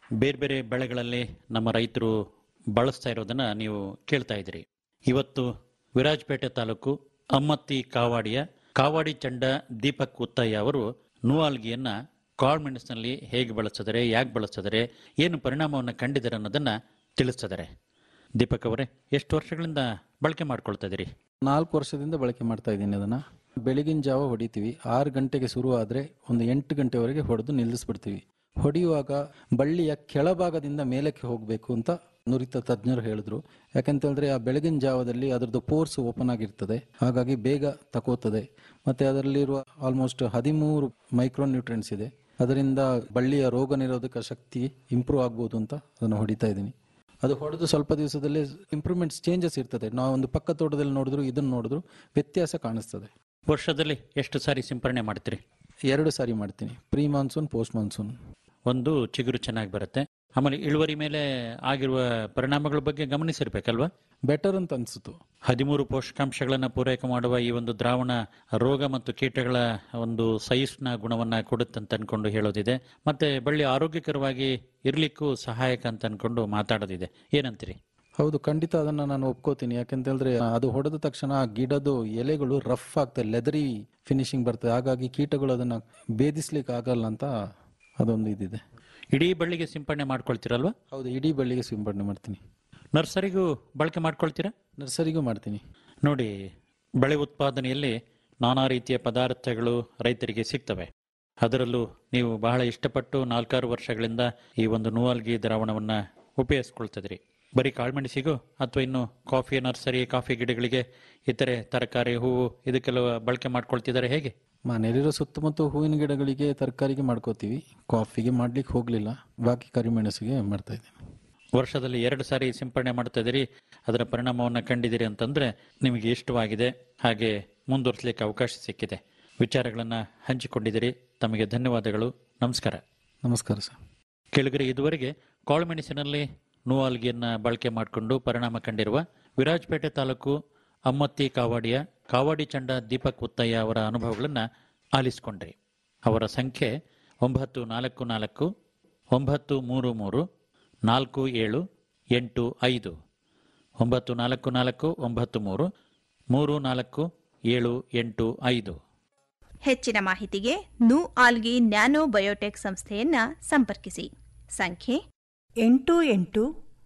ಬೇರೆ ಬೇರೆ ಬೆಳೆಗಳಲ್ಲಿ ನಮ್ಮ ರೈತರು ಬಳಸ್ತಾ ಇರೋದನ್ನ ನೀವು ಕೇಳ್ತಾ ಇದ್ದೀರಿ ಇವತ್ತು ವಿರಾಜಪೇಟೆ ತಾಲೂಕು ಅಮ್ಮತ್ತಿ ಕಾವಾಡಿಯ ಕಾವಾಡಿ ಚಂಡ ದೀಪಕ್ ಉತ್ತಯ್ಯ ಅವರು ನೂವಾಲ್ಗಿಯನ್ನ ಕಾಳ್ಮೆಣಸಿನಲ್ಲಿ ಹೇಗೆ ಬಳಸಿದರೆ ಯಾಕೆ ಬಳಸಿದರೆ ಏನು ಪರಿಣಾಮವನ್ನು ಕಂಡಿದ್ದಾರೆ ಅನ್ನೋದನ್ನ ತಿಳಿಸಿದ್ದಾರೆ ದೀಪಕ್ ಅವರೇ ಎಷ್ಟು ವರ್ಷಗಳಿಂದ ಬಳಕೆ ಮಾಡ್ಕೊಳ್ತಾ ಇದ್ದೀರಿ ನಾಲ್ಕು ವರ್ಷದಿಂದ ಬಳಕೆ ಮಾಡ್ತಾ ಇದ್ದೀನಿ ಅದನ್ನ ಬೆಳಗಿನ ಜಾವ ಹೊಡಿತೀವಿ ಆರು ಗಂಟೆಗೆ ಶುರು ಆದರೆ ಒಂದು ಎಂಟು ಗಂಟೆವರೆಗೆ ಹೊಡೆದು ನಿಲ್ಲಿಸ್ಬಿಡ್ತೀವಿ ಹೊಡೆಯುವಾಗ ಬಳ್ಳಿಯ ಕೆಳಭಾಗದಿಂದ ಮೇಲಕ್ಕೆ ಹೋಗಬೇಕು ಅಂತ ನುರಿತ ತಜ್ಞರು ಹೇಳಿದ್ರು ಯಾಕಂತ ಹೇಳಿದ್ರೆ ಆ ಬೆಳಗಿನ ಜಾವದಲ್ಲಿ ಅದರದ್ದು ಪೋರ್ಸ್ ಓಪನ್ ಆಗಿರ್ತದೆ ಹಾಗಾಗಿ ಬೇಗ ತಕೋತದೆ ಮತ್ತೆ ಅದರಲ್ಲಿರುವ ಆಲ್ಮೋಸ್ಟ್ ಹದಿಮೂರು ಮೈಕ್ರೋ ನ್ಯೂಟ್ರಿಯೆಂಟ್ಸ್ ಇದೆ ಅದರಿಂದ ಬಳ್ಳಿಯ ರೋಗ ನಿರೋಧಕ ಶಕ್ತಿ ಇಂಪ್ರೂವ್ ಆಗ್ಬೋದು ಅಂತ ಅದನ್ನು ಹೊಡಿತಾ ಇದ್ದೀನಿ ಅದು ಹೊಡೆದು ಸ್ವಲ್ಪ ದಿವಸದಲ್ಲಿ ಇಂಪ್ರೂವ್ಮೆಂಟ್ಸ್ ಚೇಂಜಸ್ ಇರ್ತದೆ ನಾವು ಒಂದು ಪಕ್ಕ ತೋಟದಲ್ಲಿ ನೋಡಿದ್ರು ಇದನ್ನು ನೋಡಿದ್ರು ವ್ಯತ್ಯಾಸ ಕಾಣಿಸ್ತದೆ ವರ್ಷದಲ್ಲಿ ಎಷ್ಟು ಸಾರಿ ಸಿಂಪರಣೆ ಮಾಡ್ತೀರಿ ಎರಡು ಸಾರಿ ಮಾಡ್ತೀನಿ ಪ್ರೀ ಮಾನ್ಸೂನ್ ಪೋಸ್ಟ್ ಮಾನ್ಸೂನ್ ಒಂದು ಚಿಗುರು ಚೆನ್ನಾಗಿ ಬರುತ್ತೆ ಆಮೇಲೆ ಇಳುವರಿ ಮೇಲೆ ಆಗಿರುವ ಪರಿಣಾಮಗಳ ಬಗ್ಗೆ ಗಮನಿಸಿರ್ಬೇಕಲ್ವಾ ಬೆಟರ್ ಅಂತ ಅನ್ಸುತ್ತು ಹದಿಮೂರು ಪೋಷಕಾಂಶಗಳನ್ನು ಪೂರೈಕೆ ಮಾಡುವ ಈ ಒಂದು ದ್ರಾವಣ ರೋಗ ಮತ್ತು ಕೀಟಗಳ ಒಂದು ಸಹಿಷ್ಣು ಗುಣವನ್ನ ಕೊಡುತ್ತಂತ ಅನ್ಕೊಂಡು ಹೇಳೋದಿದೆ ಮತ್ತೆ ಬಳ್ಳಿ ಆರೋಗ್ಯಕರವಾಗಿ ಇರ್ಲಿಕ್ಕೂ ಸಹಾಯಕ ಅಂತ ಅನ್ಕೊಂಡು ಮಾತಾಡೋದಿದೆ ಏನಂತೀರಿ ಹೌದು ಖಂಡಿತ ಅದನ್ನ ನಾನು ಒಪ್ಕೋತೀನಿ ಯಾಕಂತ ಹೇಳಿದ್ರೆ ಅದು ಹೊಡೆದ ತಕ್ಷಣ ಆ ಗಿಡದು ಎಲೆಗಳು ರಫ್ ಆಗ್ತದೆ ಲೆದರಿ ಫಿನಿಶಿಂಗ್ ಬರ್ತದೆ ಹಾಗಾಗಿ ಕೀಟಗಳು ಅದನ್ನ ಭೇದಿಸ್ಲಿಕ್ಕೆ ಆಗಲ್ಲ ಅಂತ ಅದೊಂದು ಇದಿದೆ ಇಡೀ ಬಳ್ಳಿಗೆ ಸಿಂಪಡಣೆ ಮಾಡ್ಕೊಳ್ತೀರಲ್ವಾ ಹೌದು ಇಡೀ ಬಳ್ಳಿಗೆ ಸಿಂಪಡಣೆ ಮಾಡ್ತೀನಿ ನರ್ಸರಿಗೂ ಬಳಕೆ ಮಾಡ್ಕೊಳ್ತೀರಾ ನರ್ಸರಿಗೂ ಮಾಡ್ತೀನಿ ನೋಡಿ ಬೆಳೆ ಉತ್ಪಾದನೆಯಲ್ಲಿ ನಾನಾ ರೀತಿಯ ಪದಾರ್ಥಗಳು ರೈತರಿಗೆ ಸಿಗ್ತವೆ ಅದರಲ್ಲೂ ನೀವು ಬಹಳ ಇಷ್ಟಪಟ್ಟು ನಾಲ್ಕಾರು ವರ್ಷಗಳಿಂದ ಈ ಒಂದು ನೂವಲ್ಗಿ ದ್ರಾವಣವನ್ನ ಉಪಯೋಗಿಸ್ಕೊಳ್ತಿದ್ರಿ ಬರೀ ಕಾಳುಮೆಣಸಿಗೂ ಅಥವಾ ಇನ್ನು ಕಾಫಿ ನರ್ಸರಿ ಕಾಫಿ ಗಿಡಗಳಿಗೆ ಇತರೆ ತರಕಾರಿ ಹೂವು ಇದಕ್ಕೆಲ್ಲ ಬಳಕೆ ಮಾಡ್ಕೊಳ್ತಿದ್ದಾರೆ ಹೇಗೆ ಮನೆಯಲ್ಲಿರೋ ಸುತ್ತಮುತ್ತ ಹೂವಿನ ಗಿಡಗಳಿಗೆ ತರಕಾರಿಗೆ ಮಾಡ್ಕೋತೀವಿ ಕಾಫಿಗೆ ಮಾಡ್ಲಿಕ್ಕೆ ಹೋಗ್ಲಿಲ್ಲ ಬಾಕಿ ಕರಿಮೆಣಸಿಗೆ ಮಾಡ್ತಾ ಇದ್ದೀನಿ ವರ್ಷದಲ್ಲಿ ಎರಡು ಸಾರಿ ಸಿಂಪಡಣೆ ಮಾಡ್ತಾ ಇದ್ದೀರಿ ಅದರ ಪರಿಣಾಮವನ್ನು ಕಂಡಿದ್ದೀರಿ ಅಂತಂದ್ರೆ ನಿಮಗೆ ಇಷ್ಟವಾಗಿದೆ ಹಾಗೆ ಮುಂದುವರಿಸಲಿಕ್ಕೆ ಅವಕಾಶ ಸಿಕ್ಕಿದೆ ವಿಚಾರಗಳನ್ನು ಹಂಚಿಕೊಂಡಿದ್ದೀರಿ ತಮಗೆ ಧನ್ಯವಾದಗಳು ನಮಸ್ಕಾರ ನಮಸ್ಕಾರ ಸರ್ ಕೆಳಗರೆ ಇದುವರೆಗೆ ಕಾಳುಮೆಣಸಿನಲ್ಲಿ ನೂವಾಲ್ಗಿಯನ್ನ ಬಳಕೆ ಮಾಡಿಕೊಂಡು ಪರಿಣಾಮ ಕಂಡಿರುವ ವಿರಾಜಪೇಟೆ ತಾಲೂಕು ಅಮ್ಮತ್ತಿ ಕಾವಾಡಿಯ ಕಾವಾಡಿ ಚಂಡ ದೀಪಕ್ ಉತ್ತಯ್ಯ ಅವರ ಅನುಭವಗಳನ್ನು ಆಲಿಸಿಕೊಂಡ್ರಿ ಅವರ ಸಂಖ್ಯೆ ಒಂಬತ್ತು ನಾಲ್ಕು ನಾಲ್ಕು ಒಂಬತ್ತು ಮೂರು ಮೂರು ನಾಲ್ಕು ಏಳು ಎಂಟು ಐದು ಒಂಬತ್ತು ನಾಲ್ಕು ನಾಲ್ಕು ಒಂಬತ್ತು ಮೂರು ಮೂರು ನಾಲ್ಕು ಏಳು ಎಂಟು ಐದು ಹೆಚ್ಚಿನ ಮಾಹಿತಿಗೆ ನು ಆಲ್ಗಿ ನ್ಯಾನೋ ಬಯೋಟೆಕ್ ಸಂಸ್ಥೆಯನ್ನ ಸಂಪರ್ಕಿಸಿ ಸಂಖ್ಯೆ ಎಂಟು ಎಂಟು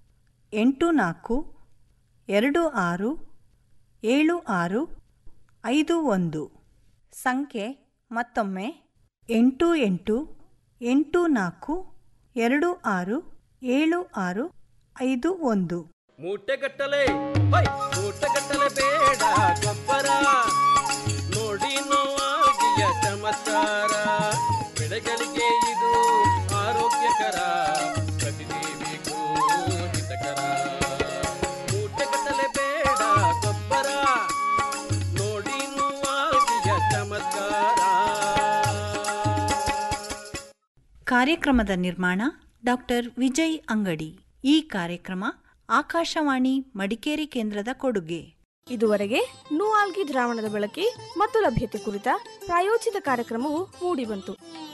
ಎಂಟು ನಾಲ್ಕು ಎರಡು ಆರು ಏಳು ಆರು ಐದು ಒಂದು ಸಂಖ್ಯೆ ಮತ್ತೊಮ್ಮೆ ಎಂಟು ಎಂಟು ಎಂಟು ನಾಲ್ಕು ಎರಡು ಆರು ಏಳು ಆರು ಐದು ಒಂದು ಮೂಟೆಗಟ್ಟಲೆ ಹೈ ಮೂಟೆಗಟ್ಟಲೆ ಬೇಡ ಗೊಬ್ಬರ ನೋಡಿ ನೋವಾಗಿಯ ಚಮತ್ಕಾರ ಬೆಳೆಗಳಿಗೆ ಇದು ಆರೋಗ್ಯಕರ ಪ್ರತಿದೇವಿಗೂ ಹಿತಕರ ಮೂಟೆಗಟ್ಟಲೆ ಬೇಡ ಗೊಬ್ಬರ ನೋಡಿ ನೋವಾಗಿಯ ಚಮತ್ಕಾರ ಕಾರ್ಯಕ್ರಮದ ನಿರ್ಮಾಣ ಡಾಕ್ಟರ್ ವಿಜಯ್ ಅಂಗಡಿ ಈ ಕಾರ್ಯಕ್ರಮ ಆಕಾಶವಾಣಿ ಮಡಿಕೇರಿ ಕೇಂದ್ರದ ಕೊಡುಗೆ ಇದುವರೆಗೆ ನೂಆಲ್ಗಿ ದ್ರಾವಣದ ಬಳಕೆ ಮತ್ತು ಲಭ್ಯತೆ ಕುರಿತ ಪ್ರಾಯೋಜಿತ ಕಾರ್ಯಕ್ರಮವು ಮೂಡಿಬಂತು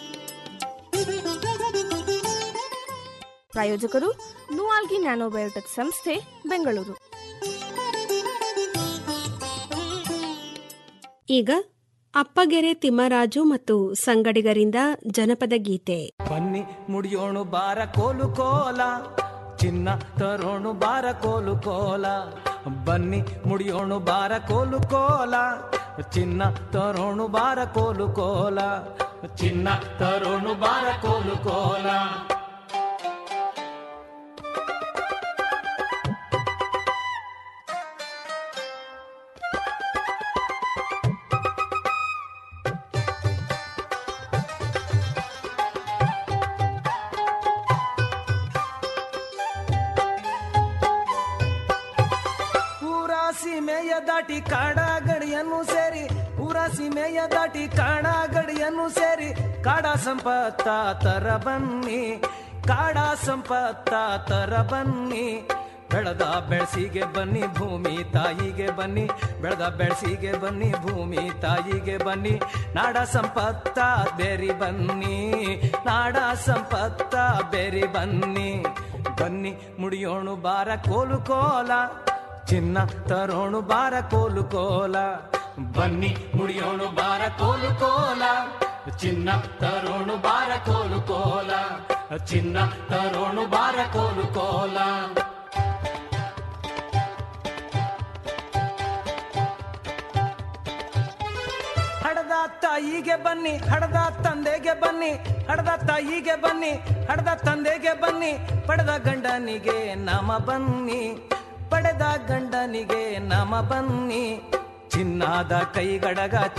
ಪ್ರಾಯೋಜಕರು ನೂಆಲ್ಗಿ ನ್ಯಾನೋಬಯೋಟೆಕ್ ಸಂಸ್ಥೆ ಬೆಂಗಳೂರು ಈಗ ಅಪ್ಪಗೆರೆ ತಿಮ್ಮರಾಜು ಮತ್ತು ಸಂಗಡಿಗರಿಂದ ಜನಪದ ಗೀತೆ ಬನ್ನಿ ಮುಡಿಯೋಣು ಬಾರ ಕೋಲು ಕೋಲ ಚಿನ್ನ ತರೋಣು ಬಾರ ಕೋಲು ಕೋಲ ಬನ್ನಿ ಮುಡಿಯೋಣು ಬಾರ ಕೋಲು ಕೋಲ ಚಿನ್ನ ತರೋಣು ಬಾರ ಕೋಲು ಕೋಲ ಚಿನ್ನ ತರೋಣು ಬಾರ ಕೋಲು ಕೋಲ ಊರ ಸೀಮೆಯ ದಾಟಿ ಕಾಡ ಗಡಿಯನ್ನು ಸೇರಿ ಊರ ಸೀಮೆಯ ದಾಟಿ ಕಾಡ ಗಡಿಯನ್ನು ಸೇರಿ ಕಾಡ ಸಂಪತ್ತ ತರ ಬನ್ನಿ ಕಾಡ ಸಂಪತ್ತ ತರ ಬನ್ನಿ ಬೆಳೆದ ಬೆಳಸಿಗೆ ಬನ್ನಿ ಭೂಮಿ ತಾಯಿಗೆ ಬನ್ನಿ ಬೆಳೆದ ಬೆಳಸಿಗೆ ಬನ್ನಿ ಭೂಮಿ ತಾಯಿಗೆ ಬನ್ನಿ ನಾಡ ಸಂಪತ್ತ ಬೆರಿ ಬನ್ನಿ ನಾಡ ಸಂಪತ್ತ ಬೆರಿ ಬನ್ನಿ ಬನ್ನಿ ಮುಡಿಯೋಣು ಬಾರ ಕೋಲು ಕೋಲ ಚಿನ್ನ ತರೋಣು ಬಾರ ಕೋಲು ಕೋಲ ಬನ್ನಿ ಮುಡಿಯೋಣು ಬಾರ ಕೋಲು ಕೋಲ ಚಿನ್ನ ತರೋಣು ಬಾರ ಕೋಲು ಕೋಲ ಚಿನ್ನ ತರೋಣು ಬಾರ ಕೋಲು ಕೋಲ ಹಡದ ತಾಯಿಗೆ ಬನ್ನಿ ಹಡದ ತಂದೆಗೆ ಬನ್ನಿ ಹಡದ ತಾಯಿಗೆ ಬನ್ನಿ ಹಡದ ತಂದೆಗೆ ಬನ್ನಿ ಪಡೆದ ಗಂಡನಿಗೆ ನಮ ಬನ್ನಿ ಪಡೆದ ಗಂಡನಿಗೆ ನಮ ಬನ್ನಿ ಚಿನ್ನಾದ ಕೈಗಡಗ